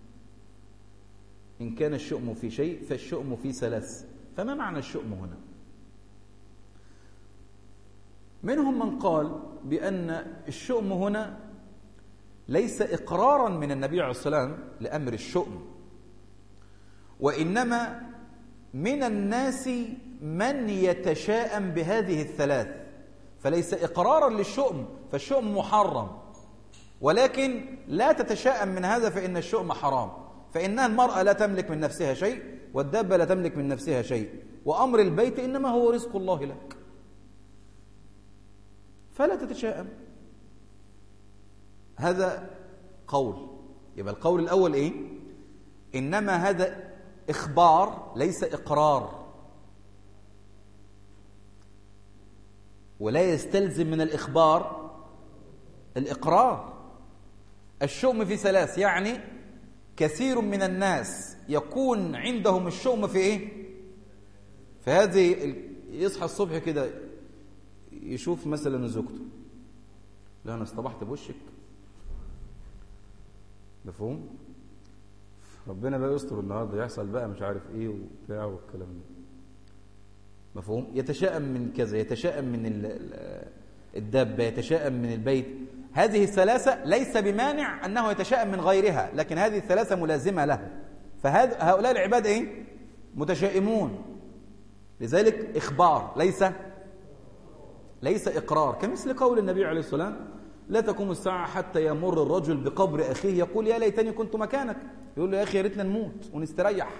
إن كان الشؤم في شيء فالشؤم في ثلاث فما معنى الشؤم هنا منهم من قال بأن الشؤم هنا ليس إقرارا من النبي عليه الصلاة والسلام لأمر الشؤم وإنما من الناس من يتشاءم بهذه الثلاث فليس إقرارا للشؤم فالشؤم محرم ولكن لا تتشاءم من هذا فإن الشؤم حرام فإنها المرأة لا تملك من نفسها شيء والدابة لا تملك من نفسها شيء وأمر البيت إنما هو رزق الله لك فلا تتشاءم هذا قول يبقى القول الأول إيه إنما هذا إخبار ليس إقرار ولا يستلزم من الإخبار الإقرار الشؤم في ثلاث يعني كثير من الناس يكون عندهم الشؤم في ايه في هذه يصحى الصبح كده يشوف مثلا زوجته لا انا اصطبحت بوشك مفهوم ربنا بقى يستر النهارده يحصل بقى مش عارف ايه وبتاع والكلام ده مفهوم يتشائم من كذا يتشائم من الدابه يتشائم من البيت هذه الثلاثة ليس بمانع أنه يتشائم من غيرها لكن هذه الثلاثة ملازمة له فهؤلاء العباد إيه؟ متشائمون لذلك إخبار ليس ليس إقرار كمثل قول النبي عليه السلام لا تقوم الساعة حتى يمر الرجل بقبر أخيه يقول يا ليتني كنت مكانك يقول له يا أخي يا ريتنا نموت ونستريح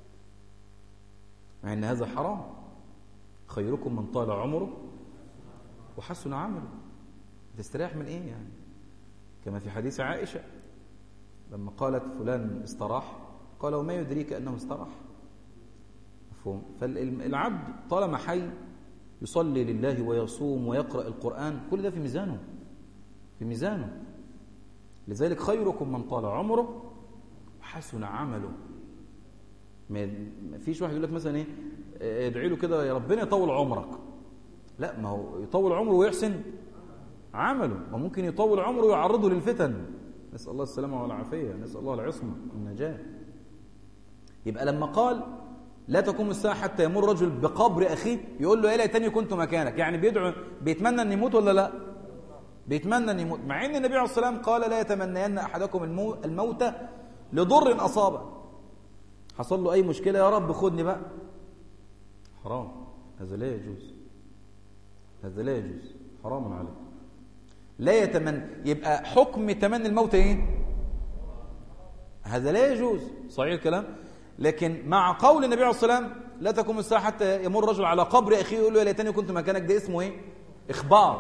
مع أن هذا حرام خيركم من طال عمره وحسن عمله تستريح من ايه يعني كما في حديث عائشة لما قالت فلان استراح قال وما يدريك أنه استراح مفهوم فالعبد طالما حي يصلي لله ويصوم ويقرأ القرآن كل ده في ميزانه في ميزانه لذلك خيركم من طال عمره وحسن عمله ما فيش واحد يقول لك مثلا ايه ادعي له كده يا ربنا يطول عمرك لا ما هو يطول عمره ويحسن عمله وممكن يطول عمره ويعرضه للفتن نسأل الله السلامة والعافية نسأل الله العصمة والنجاة يبقى لما قال لا تقوم الساعة حتى يمر رجل بقبر أخيه يقول له يا ليتني كنت مكانك يعني بيدعو بيتمنى أن يموت ولا لا بيتمنى أن يموت مع أن النبي عليه الصلاة والسلام قال لا يتمنين أحدكم الموت لضر أصابه حصل له أي مشكلة يا رب خدني بقى حرام هذا لا يجوز هذا لا يجوز حرام عليك لا يتمنى يبقى حكم تمني الموت ايه هذا لا يجوز صحيح الكلام لكن مع قول النبي عليه الصلاه والسلام لا تقوم الساعه حتى يمر رجل على قبر اخيه يقول له يا ليتني كنت مكانك ده اسمه ايه اخبار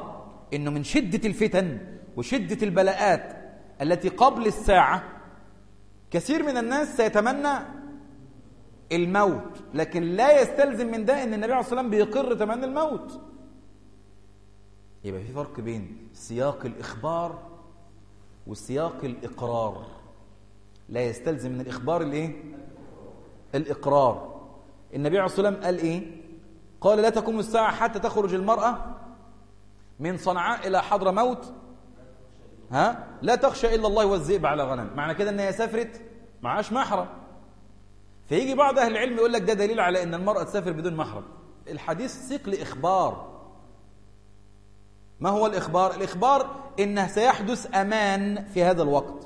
انه من شدة الفتن وشدة البلاءات التي قبل الساعة كثير من الناس سيتمنى الموت لكن لا يستلزم من ده ان النبي عليه الصلاة والسلام بيقر تمنى الموت يبقى في فرق بين سياق الإخبار وسياق الإقرار لا يستلزم من الإخبار الإيه؟ الإقرار النبي عليه الصلاة والسلام قال إيه؟ قال لا تقوم الساعة حتى تخرج المرأة من صنعاء إلى حضر موت ها لا تخشى إلا الله والذئب على غنم معنى كده أنها سافرت معاش محرم فيجي بعض أهل العلم يقول لك ده دليل على أن المرأة تسافر بدون محرم الحديث سيق لإخبار ما هو الإخبار؟ الإخبار إنه سيحدث أمان في هذا الوقت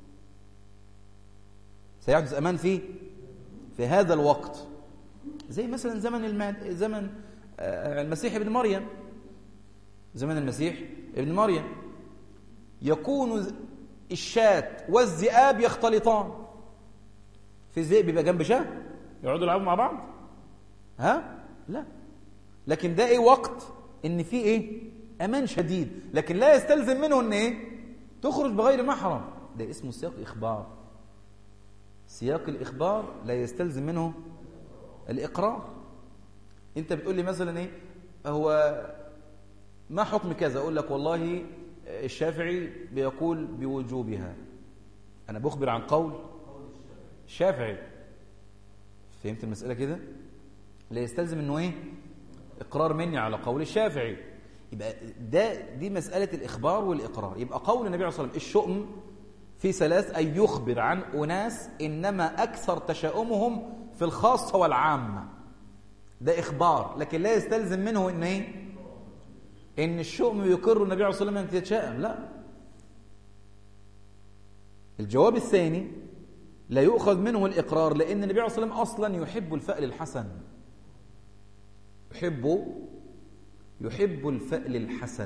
سيحدث أمان في في هذا الوقت زي مثلا زمن الماد... زمن المسيح ابن مريم زمن المسيح ابن مريم يكون الشاة والذئاب يختلطان في ذئب يبقى جنب شاه يقعدوا يلعبوا مع بعض ها لا لكن ده ايه وقت ان في ايه امان شديد لكن لا يستلزم منه ان ايه تخرج بغير محرم ده اسمه سياق اخبار سياق الاخبار لا يستلزم منه الاقرار انت بتقول لي مثلا ايه هو ما حكم كذا اقول لك والله الشافعي بيقول بوجوبها انا بخبر عن قول الشافعي فهمت المساله كده لا يستلزم انه ايه اقرار مني على قول الشافعي يبقى ده دي مساله الاخبار والاقرار يبقى قول النبي عليه الصلاه والسلام الشؤم في ثلاث ان يخبر عن اناس انما اكثر تشاؤمهم في الخاصه والعامه ده اخبار لكن لا يستلزم منه ان ايه ان الشؤم يقر النبي عليه الصلاه والسلام ان تتشائم لا الجواب الثاني لا يؤخذ منه الاقرار لان النبي عليه الصلاه والسلام اصلا يحب الفأل الحسن يحب يحب الفأل الحسن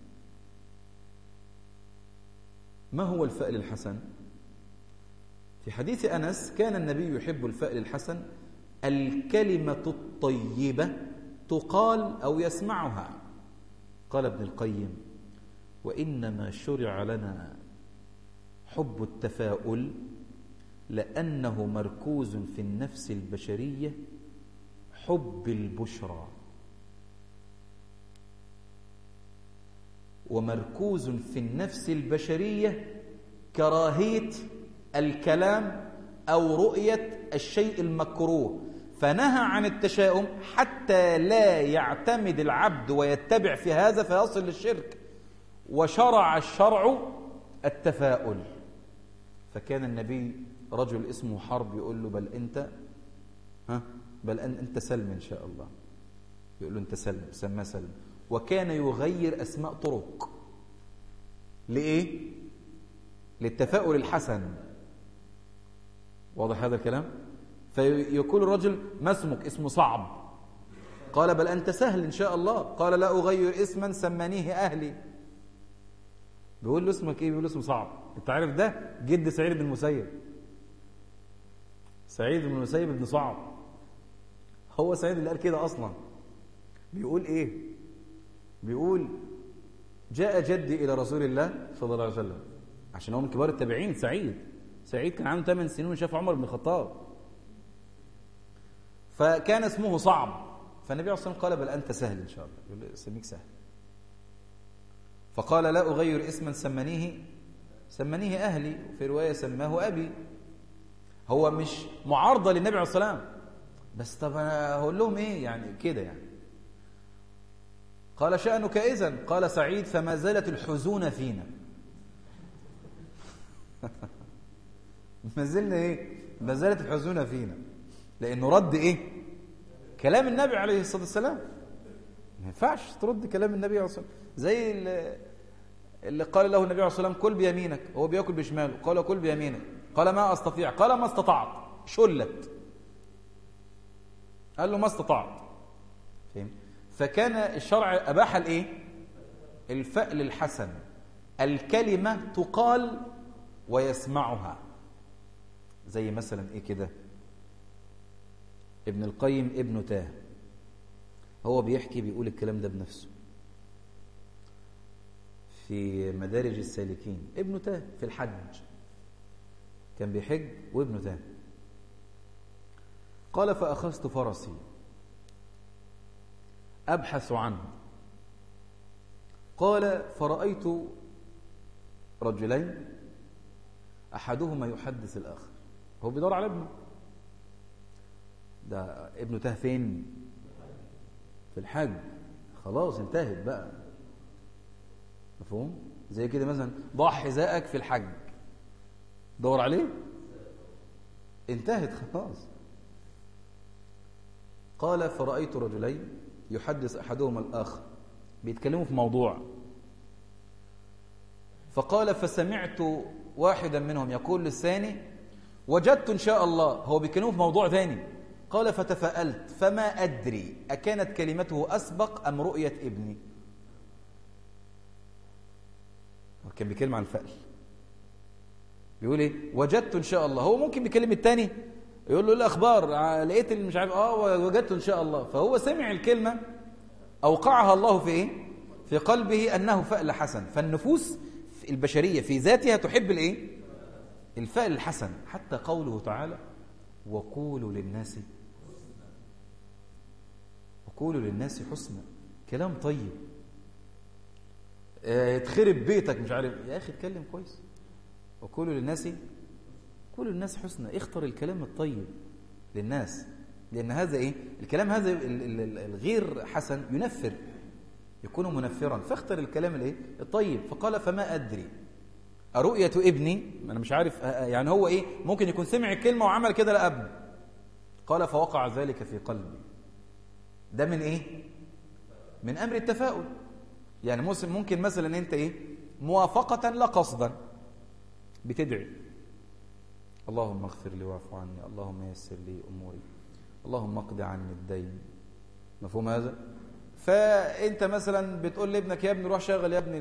ما هو الفأل الحسن في حديث أنس كان النبي يحب الفأل الحسن الكلمة الطيبة تقال أو يسمعها قال ابن القيم وإنما شرع لنا حب التفاؤل لأنه مركوز في النفس البشرية حب البشرى ومركوز في النفس البشرية كراهية الكلام أو رؤية الشيء المكروه فنهى عن التشاؤم حتى لا يعتمد العبد ويتبع في هذا فيصل للشرك وشرع الشرع التفاؤل فكان النبي رجل اسمه حرب يقول له بل أنت ها بل أن أنت سلم إن شاء الله يقول له أنت سلم سماه سلم وكان يغير أسماء طرق لإيه؟ للتفاؤل الحسن واضح هذا الكلام؟ فيقول الرجل ما اسمك اسمه صعب قال بل أنت سهل إن شاء الله قال لا أغير اسما سمانيه أهلي بيقول له اسمك إيه بيقول له اسمه صعب أنت عارف ده جد سعيد بن المسيب سعيد بن المسيب ابن صعب هو سعيد اللي قال كده أصلا بيقول إيه بيقول جاء جدي إلى رسول الله صلى الله عليه وسلم عشان هو من كبار التابعين سعيد سعيد كان عنده 8 سنين وشاف عمر بن الخطاب فكان اسمه صعب فالنبي عليه الصلاة والسلام قال بل أنت سهل إن شاء الله يقول له سميك سهل فقال لا أغير اسما سمنيه سمنيه أهلي وفي رواية سماه أبي هو مش معارضة للنبي عليه الصلاة والسلام بس طب أنا هقول لهم إيه يعني كده يعني قال شأنك إذن قال سعيد فما زالت الحزون فينا ما زلنا إيه ما زالت الحزون فينا لأنه رد إيه كلام النبي عليه الصلاة والسلام ما ينفعش ترد كلام النبي عليه الصلاة والسلام زي اللي, اللي قال له النبي عليه الصلاة والسلام كل بيمينك هو بياكل بشماله قال كل بيمينك قال ما أستطيع قال ما استطعت شلت قال له ما استطعت فهم فكان الشرع أباح الإيه الفأل الحسن الكلمة تقال ويسمعها زي مثلا إيه كده ابن القيم ابن تاه هو بيحكي بيقول الكلام ده بنفسه في مدارج السالكين ابنه تاه في الحج كان بيحج وابنه تاه قال فأخذت فرسي أبحث عنه قال فرأيت رجلين أحدهما يحدث الآخر هو بيدور على ابنه ده ابنه تاه فين في الحج خلاص انتهت بقى مفهوم زي كده مثلا ضع حذائك في الحج دور عليه انتهت خلاص قال فرأيت رجلين يحدث أحدهما الآخر بيتكلموا في موضوع فقال فسمعت واحدا منهم يقول للثاني وجدت إن شاء الله هو بيتكلموا في موضوع ثاني قال فتفاءلت فما أدري أكانت كلمته أسبق أم رؤية ابني كان بيتكلم عن الفأل بيقول ايه وجدت ان شاء الله هو ممكن بيكلم التاني يقول له الاخبار لقيت اللي مش عارف اه وجدت ان شاء الله فهو سمع الكلمه اوقعها الله في ايه في قلبه انه فأل حسن فالنفوس البشريه في ذاتها تحب الايه الفأل الحسن حتى قوله تعالى وقولوا للناس وقولوا للناس حسنا كلام طيب اه تخرب بيتك مش عارف يا اخي اتكلم كويس وقولوا للناس قولوا للناس حسنا اختر الكلام الطيب للناس لأن هذا إيه الكلام هذا الغير حسن ينفر يكون منفرا فاختر الكلام الايه الطيب فقال فما أدري أرؤية ابني أنا مش عارف يعني هو إيه ممكن يكون سمع الكلمة وعمل كده لأبنه قال فوقع ذلك في قلبي ده من إيه من أمر التفاؤل يعني ممكن مثلا أنت إيه موافقة لا قصدا بتدعي اللهم اغفر لي واعف عني اللهم يسر لي اموري اللهم اقض عني الدين مفهوم هذا فانت مثلا بتقول لابنك يا ابني روح شغل يا ابني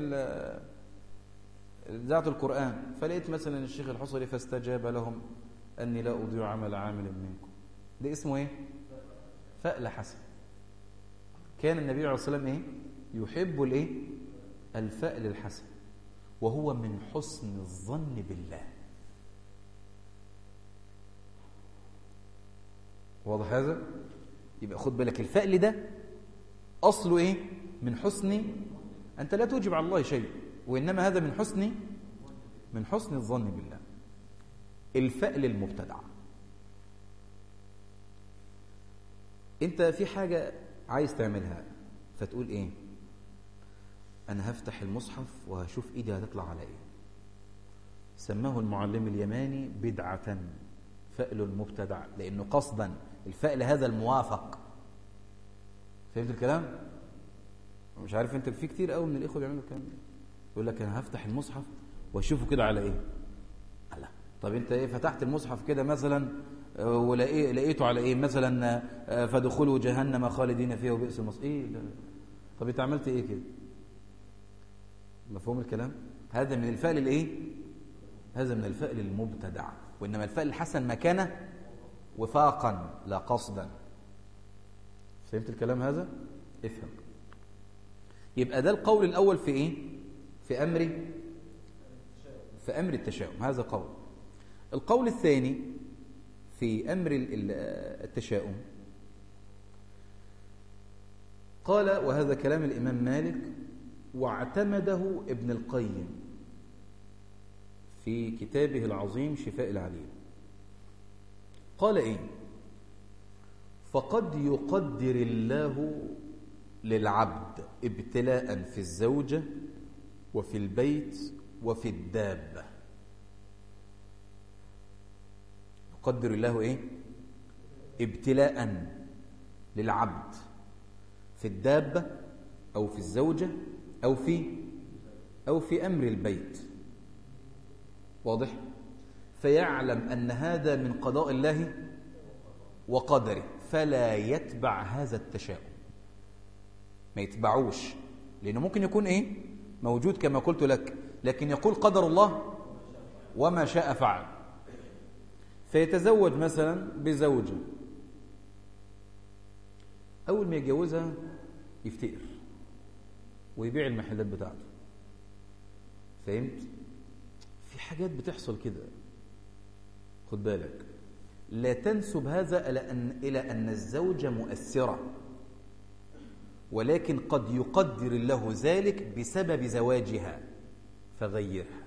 ذات القران فلقيت مثلا الشيخ الحصري فاستجاب لهم اني لا اضيع عمل عامل منكم ده اسمه ايه فأل حسن كان النبي عليه الصلاه والسلام ايه يحب الايه الفأل الحسن وهو من حسن الظن بالله واضح هذا يبقى خد بالك الفأل ده أصله إيه من حسن أنت لا توجب على الله شيء وإنما هذا من حسن من حسن الظن بالله الفأل المبتدع أنت في حاجة عايز تعملها فتقول إيه أنا هفتح المصحف وهشوف إيدي هتطلع على إيه سماه المعلم اليماني بدعة فأل المبتدع لأنه قصدا الفأل هذا الموافق فهمت الكلام؟ مش عارف انت في كتير قوي من الاخوه بيعملوا الكلام ده يقول لك انا هفتح المصحف واشوفه كده على ايه على طب انت ايه فتحت المصحف كده مثلا ولقيته على ايه مثلا فدخلوا جهنم خالدين فيها وبئس المصير ايه لا. طب انت عملت ايه كده مفهوم الكلام هذا من الفأل الايه هذا من الفأل المبتدع وانما الفأل الحسن مكانه وفاقا لا قصدا فهمت الكلام هذا افهم يبقى ده القول الاول في ايه في امر في امر التشاؤم هذا قول القول الثاني في امر التشاؤم قال وهذا كلام الامام مالك واعتمده ابن القيم في كتابه العظيم شفاء العليل قال ايه فقد يقدر الله للعبد ابتلاء في الزوجة وفي البيت وفي الدابة يقدر الله ايه ابتلاء للعبد في الدابة أو في الزوجة أو في أو في أمر البيت واضح فيعلم أن هذا من قضاء الله وقدره فلا يتبع هذا التشاؤم ما يتبعوش لأنه ممكن يكون إيه موجود كما قلت لك لكن يقول قدر الله وما شاء فعل فيتزوج مثلا بزوجة أول ما يتجوزها يفتقر ويبيع المحلات بتاعته فهمت في حاجات بتحصل كده خد بالك لا تنسب هذا إلى أن, إلى أن الزوجة مؤثرة ولكن قد يقدر الله ذلك بسبب زواجها فغيرها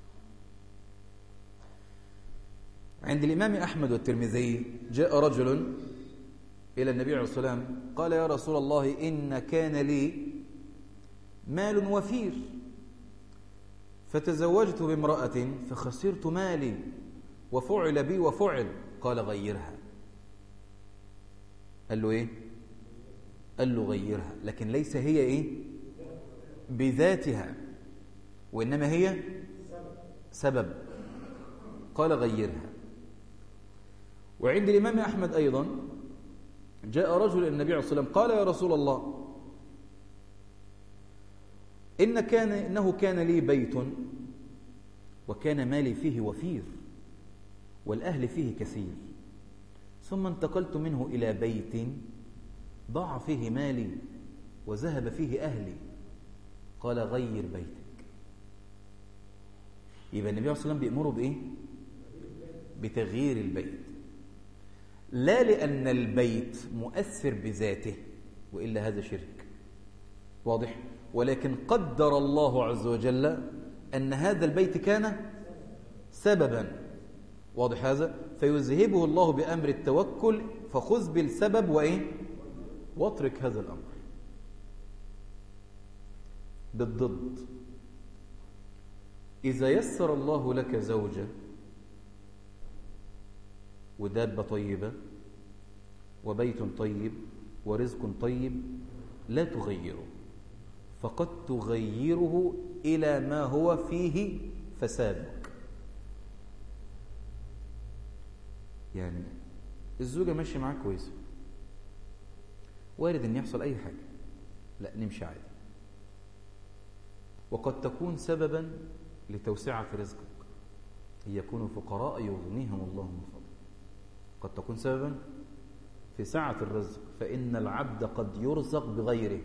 عند الإمام أحمد والترمذي جاء رجل إلى النبي عليه الصلاة والسلام قال يا رسول الله إن كان لي مال وفير فتزوجت بامرأة فخسرت مالي وفعل بي وفعل قال غيرها قال له إيه قال له غيرها لكن ليس هي إيه بذاتها وإنما هي سبب قال غيرها وعند الإمام أحمد أيضا جاء رجل إلى النبي عليه الصلاة والسلام قال يا رسول الله إن كان إنه كان لي بيت وكان مالي فيه وفير والأهل فيه كثير ثم انتقلت منه إلى بيت ضاع فيه مالي وذهب فيه أهلي قال غير بيتك يبقى النبي عليه الصلاة والسلام بيأمره بإيه؟ بتغيير البيت لا لأن البيت مؤثر بذاته وإلا هذا شرك واضح؟ ولكن قدر الله عز وجل أن هذا البيت كان سببا واضح هذا فيذهبه الله بأمر التوكل فخذ بالسبب وإيه واترك هذا الأمر بالضد إذا يسر الله لك زوجة ودابة طيبة وبيت طيب ورزق طيب لا تغيره فقد تغيره إلى ما هو فيه فسادك يعني الزوجة ماشية معاك كويسة وارد ان يحصل اي حاجة لا نمشي عادي وقد تكون سببا لتوسعة رزقك ان يكونوا فقراء يغنيهم الله من فضله قد تكون سببا في سعة الرزق فإن العبد قد يرزق بغيره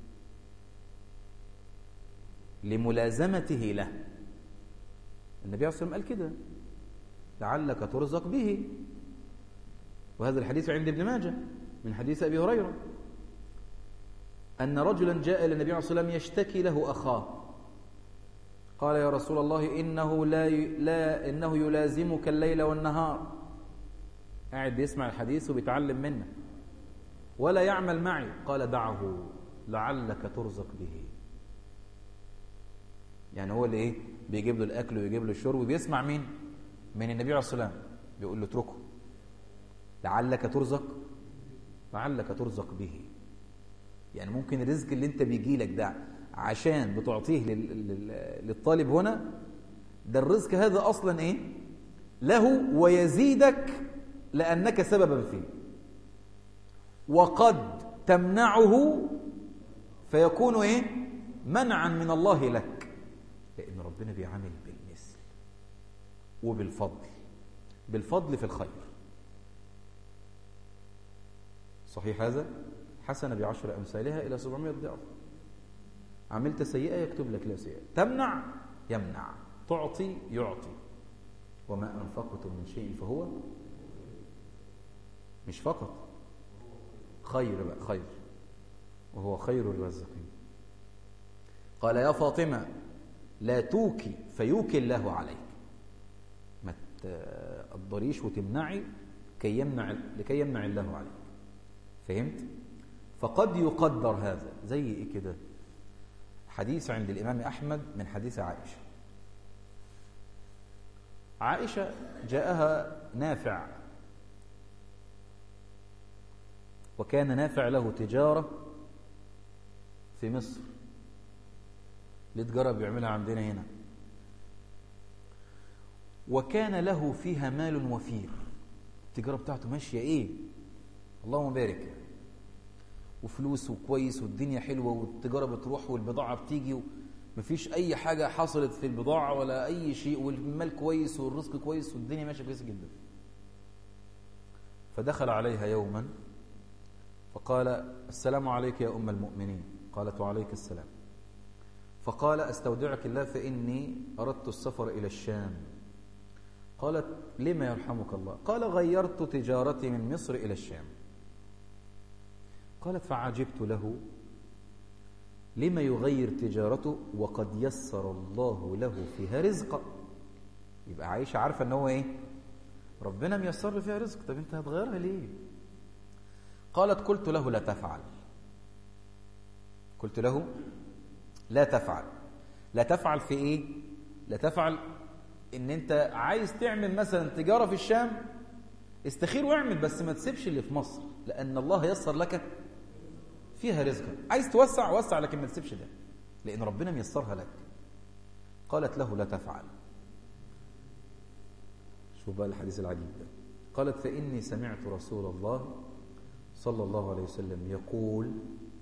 لملازمته له النبي عليه الصلاة والسلام قال كده لعلك ترزق به وهذا الحديث عند ابن ماجه من حديث أبي هريرة أن رجلا جاء إلى النبي عليه الصلاة والسلام يشتكي له أخاه قال يا رسول الله إنه, لا لا إنه يلازمك الليل والنهار قاعد بيسمع الحديث وبيتعلم منه ولا يعمل معي قال دعه لعلك ترزق به يعني هو اللي ايه بيجيب له الاكل ويجيب له الشرب وبيسمع مين من النبي عليه الصلاه والسلام بيقول له اتركه لعلك ترزق لعلك ترزق به يعني ممكن الرزق اللي انت بيجي لك ده عشان بتعطيه للطالب هنا ده الرزق هذا اصلا ايه له ويزيدك لانك سبب فيه وقد تمنعه فيكون ايه منعا من الله لك لان ربنا بيعامل بالمثل وبالفضل بالفضل في الخير صحيح هذا حسنة بعشر أمثالها إلى 700 ضعف عملت سيئة يكتب لك لا سيئة تمنع يمنع تعطي يعطي وما أنفقتم من شيء فهو مش فقط خير بقى خير وهو خير الرزقين قال يا فاطمة لا توكي فيوكي الله عليك ما تقدريش وتمنعي كي يمنع لكي يمنع الله عليك فهمت فقد يقدر هذا زي ايه كده حديث عند الامام احمد من حديث عائشه عائشه جاءها نافع وكان نافع له تجاره في مصر ليه تجاره بيعملها عندنا هنا وكان له فيها مال وفير التجاره بتاعته ماشيه ايه اللهم بارك وفلوس وكويس والدنيا حلوة والتجارة بتروح والبضاعة بتيجي ومفيش أي حاجة حصلت في البضاعة ولا أي شيء والمال كويس والرزق كويس والدنيا ماشية كويس جدا فدخل عليها يوما فقال السلام عليك يا أم المؤمنين قالت وعليك السلام فقال استودعك الله فإني أردت السفر إلى الشام قالت لما يرحمك الله قال غيرت تجارتي من مصر إلى الشام قالت فعجبت له لما يغير تجارته وقد يسر الله له فيها رزقا يبقى عايشة عارفة ان هو ايه ربنا ميسر له فيها رزق طب انت هتغيرها ليه قالت قلت له لا تفعل قلت له لا تفعل لا تفعل في ايه لا تفعل ان انت عايز تعمل مثلا تجارة في الشام استخير واعمل بس ما تسيبش اللي في مصر لان الله يسر لك فيها رزقا عايز توسع وسع لكن ما تسيبش ده لان ربنا ميسرها لك قالت له لا تفعل شوف بقى الحديث العجيب ده قالت فإني سمعت رسول الله صلى الله عليه وسلم يقول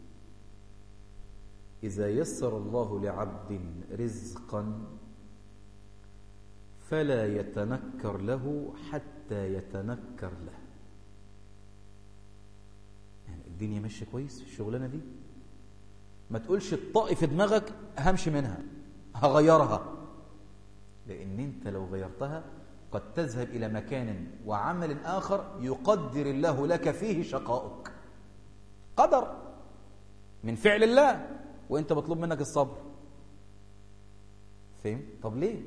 إذا يسر الله لعبد رزقا فلا يتنكر له حتى يتنكر له يعني الدنيا ماشيه كويس في الشغلانه دي ما تقولش الطاقي في دماغك همشي منها هغيرها لان انت لو غيرتها قد تذهب الى مكان وعمل اخر يقدر الله لك فيه شقاؤك قدر من فعل الله وانت مطلوب منك الصبر فهم طب ليه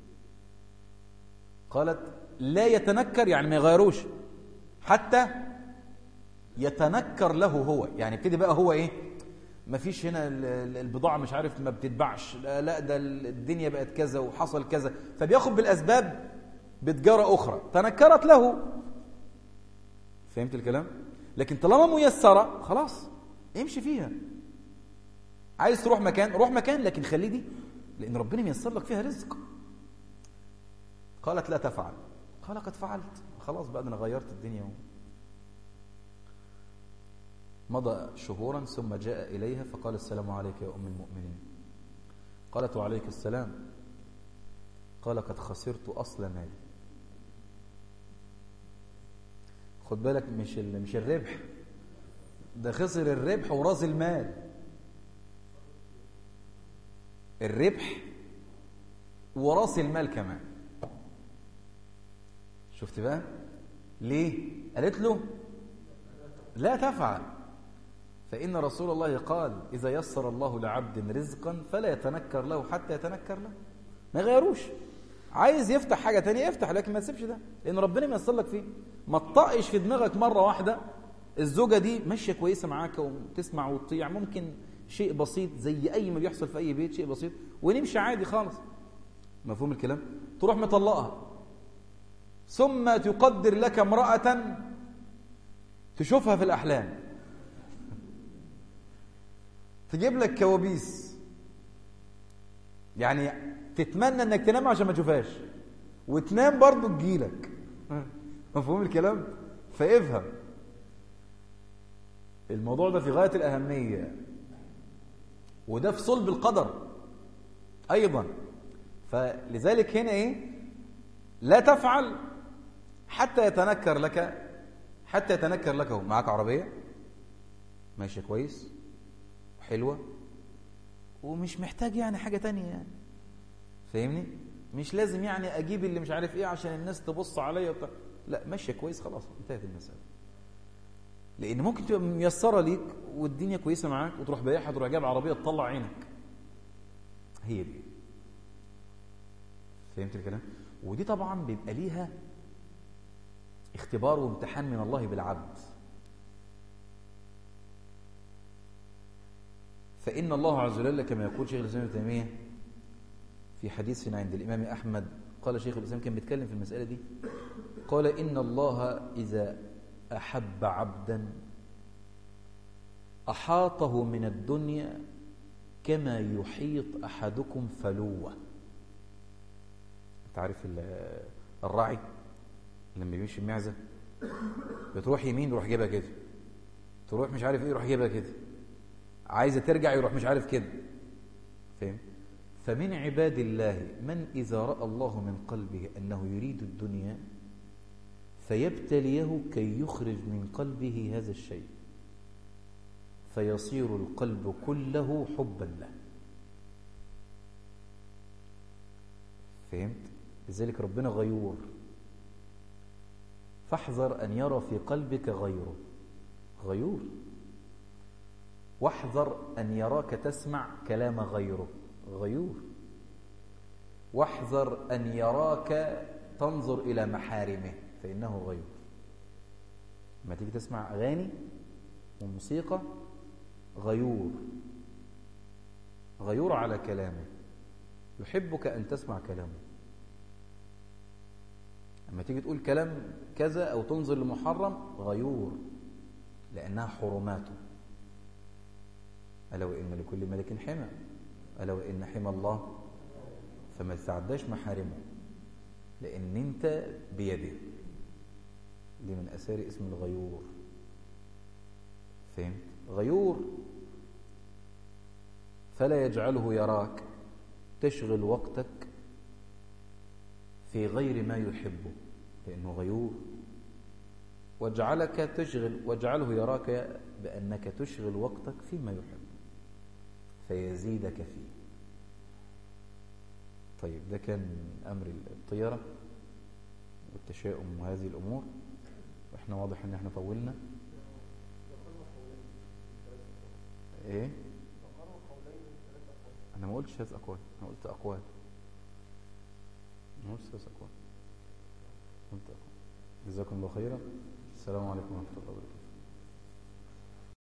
قالت لا يتنكر يعني ما يغيروش حتى يتنكر له هو يعني ابتدي بقى هو ايه ما فيش هنا البضاعة مش عارف ما بتتباعش لا, لا ده الدنيا بقت كذا وحصل كذا فبياخد بالأسباب بتجارة أخرى تنكرت له فهمت الكلام لكن طالما ميسرة خلاص امشي فيها عايز تروح مكان روح مكان لكن خليه دي لأن ربنا ميسر لك فيها رزق قالت لا تفعل قال قد فعلت خلاص بقى انا غيرت الدنيا و... مضى شهورا ثم جاء إليها فقال السلام عليك يا أم المؤمنين قالت وعليك السلام قال قد خسرت أصل مالي خد بالك مش مش الربح ده خسر الربح وراس المال الربح وراس المال كمان شفت بقى ليه قالت له لا تفعل فإن رسول الله قال إذا يسر الله لعبد رزقا فلا يتنكر له حتى يتنكر له ما يغيروش عايز يفتح حاجة تانية يفتح لكن ما تسيبش ده لأن ربنا ميسر لك فيه ما تطقش في دماغك مرة واحدة الزوجة دي ماشية كويسة معاك وتسمع وتطيع ممكن شيء بسيط زي أي ما بيحصل في أي بيت شيء بسيط ونمشي عادي خالص مفهوم الكلام تروح مطلقها ثم تقدر لك امرأة تشوفها في الأحلام تجيب لك كوابيس يعني تتمنى انك تنام عشان ما تشوفهاش وتنام برضه تجيلك مفهوم الكلام فافهم الموضوع ده في غاية الأهمية وده في صلب القدر أيضا فلذلك هنا إيه لا تفعل حتى يتنكر لك حتى يتنكر لك هو معاك عربية ماشية كويس حلوة ومش محتاج يعني حاجة تانية يعني فاهمني مش لازم يعني أجيب اللي مش عارف إيه عشان الناس تبص عليا وط... لا ماشية كويس خلاص انتهت المسألة لأن ممكن تبقى ميسرة ليك والدنيا كويسة معاك وتروح بايعها تروح جايب عربية تطلع عينك هي دي فهمت الكلام ودي طبعا بيبقى ليها اختبار وامتحان من الله بالعبد فإن الله عز وجل كما يقول شيخ الإسلام ابن تيمية في حديث عند الإمام أحمد قال شيخ الإسلام كان بيتكلم في المسألة دي قال إن الله إذا أحب عبدا أحاطه من الدنيا كما يحيط أحدكم فلوة تعرف الراعي لما بيمشي المعزة بتروح يمين يروح جيبها كده تروح مش عارف ايه يروح جيبها كده عايزة ترجع يروح مش عارف كده فهم فمن عباد الله من إذا رأى الله من قلبه أنه يريد الدنيا فيبتليه كي يخرج من قلبه هذا الشيء فيصير القلب كله حبا له فهمت لذلك ربنا غيور فاحذر أن يرى في قلبك غيره غيور واحذر أن يراك تسمع كلام غيره غيور واحذر أن يراك تنظر إلى محارمه فإنه غيور لما تيجي تسمع أغاني وموسيقى غيور غيور على كلامه يحبك أن تسمع كلامه لما تيجي تقول كلام كذا أو تنظر لمحرم غيور لأنها حرماته ألا وإن لكل ملك حمى ألا وإن حمى الله فما تتعداش محارمه لأن أنت بيده دي من أسار اسم الغيور فهمت غيور فلا يجعله يراك تشغل وقتك في غير ما يحبه لأنه غيور واجعلك تشغل واجعله يراك بأنك تشغل وقتك فيما يحب فيزيدك فيه طيب ده كان أمر الطيرة والتشاؤم وهذه الأمور واحنا واضح ان احنا طولنا ايه انا ما قلتش ثلاث اقوال انا قلت اقوال ما قلتش ثلاث اقوال قلت اقوال جزاكم الله خيرا السلام عليكم ورحمه الله وبركاته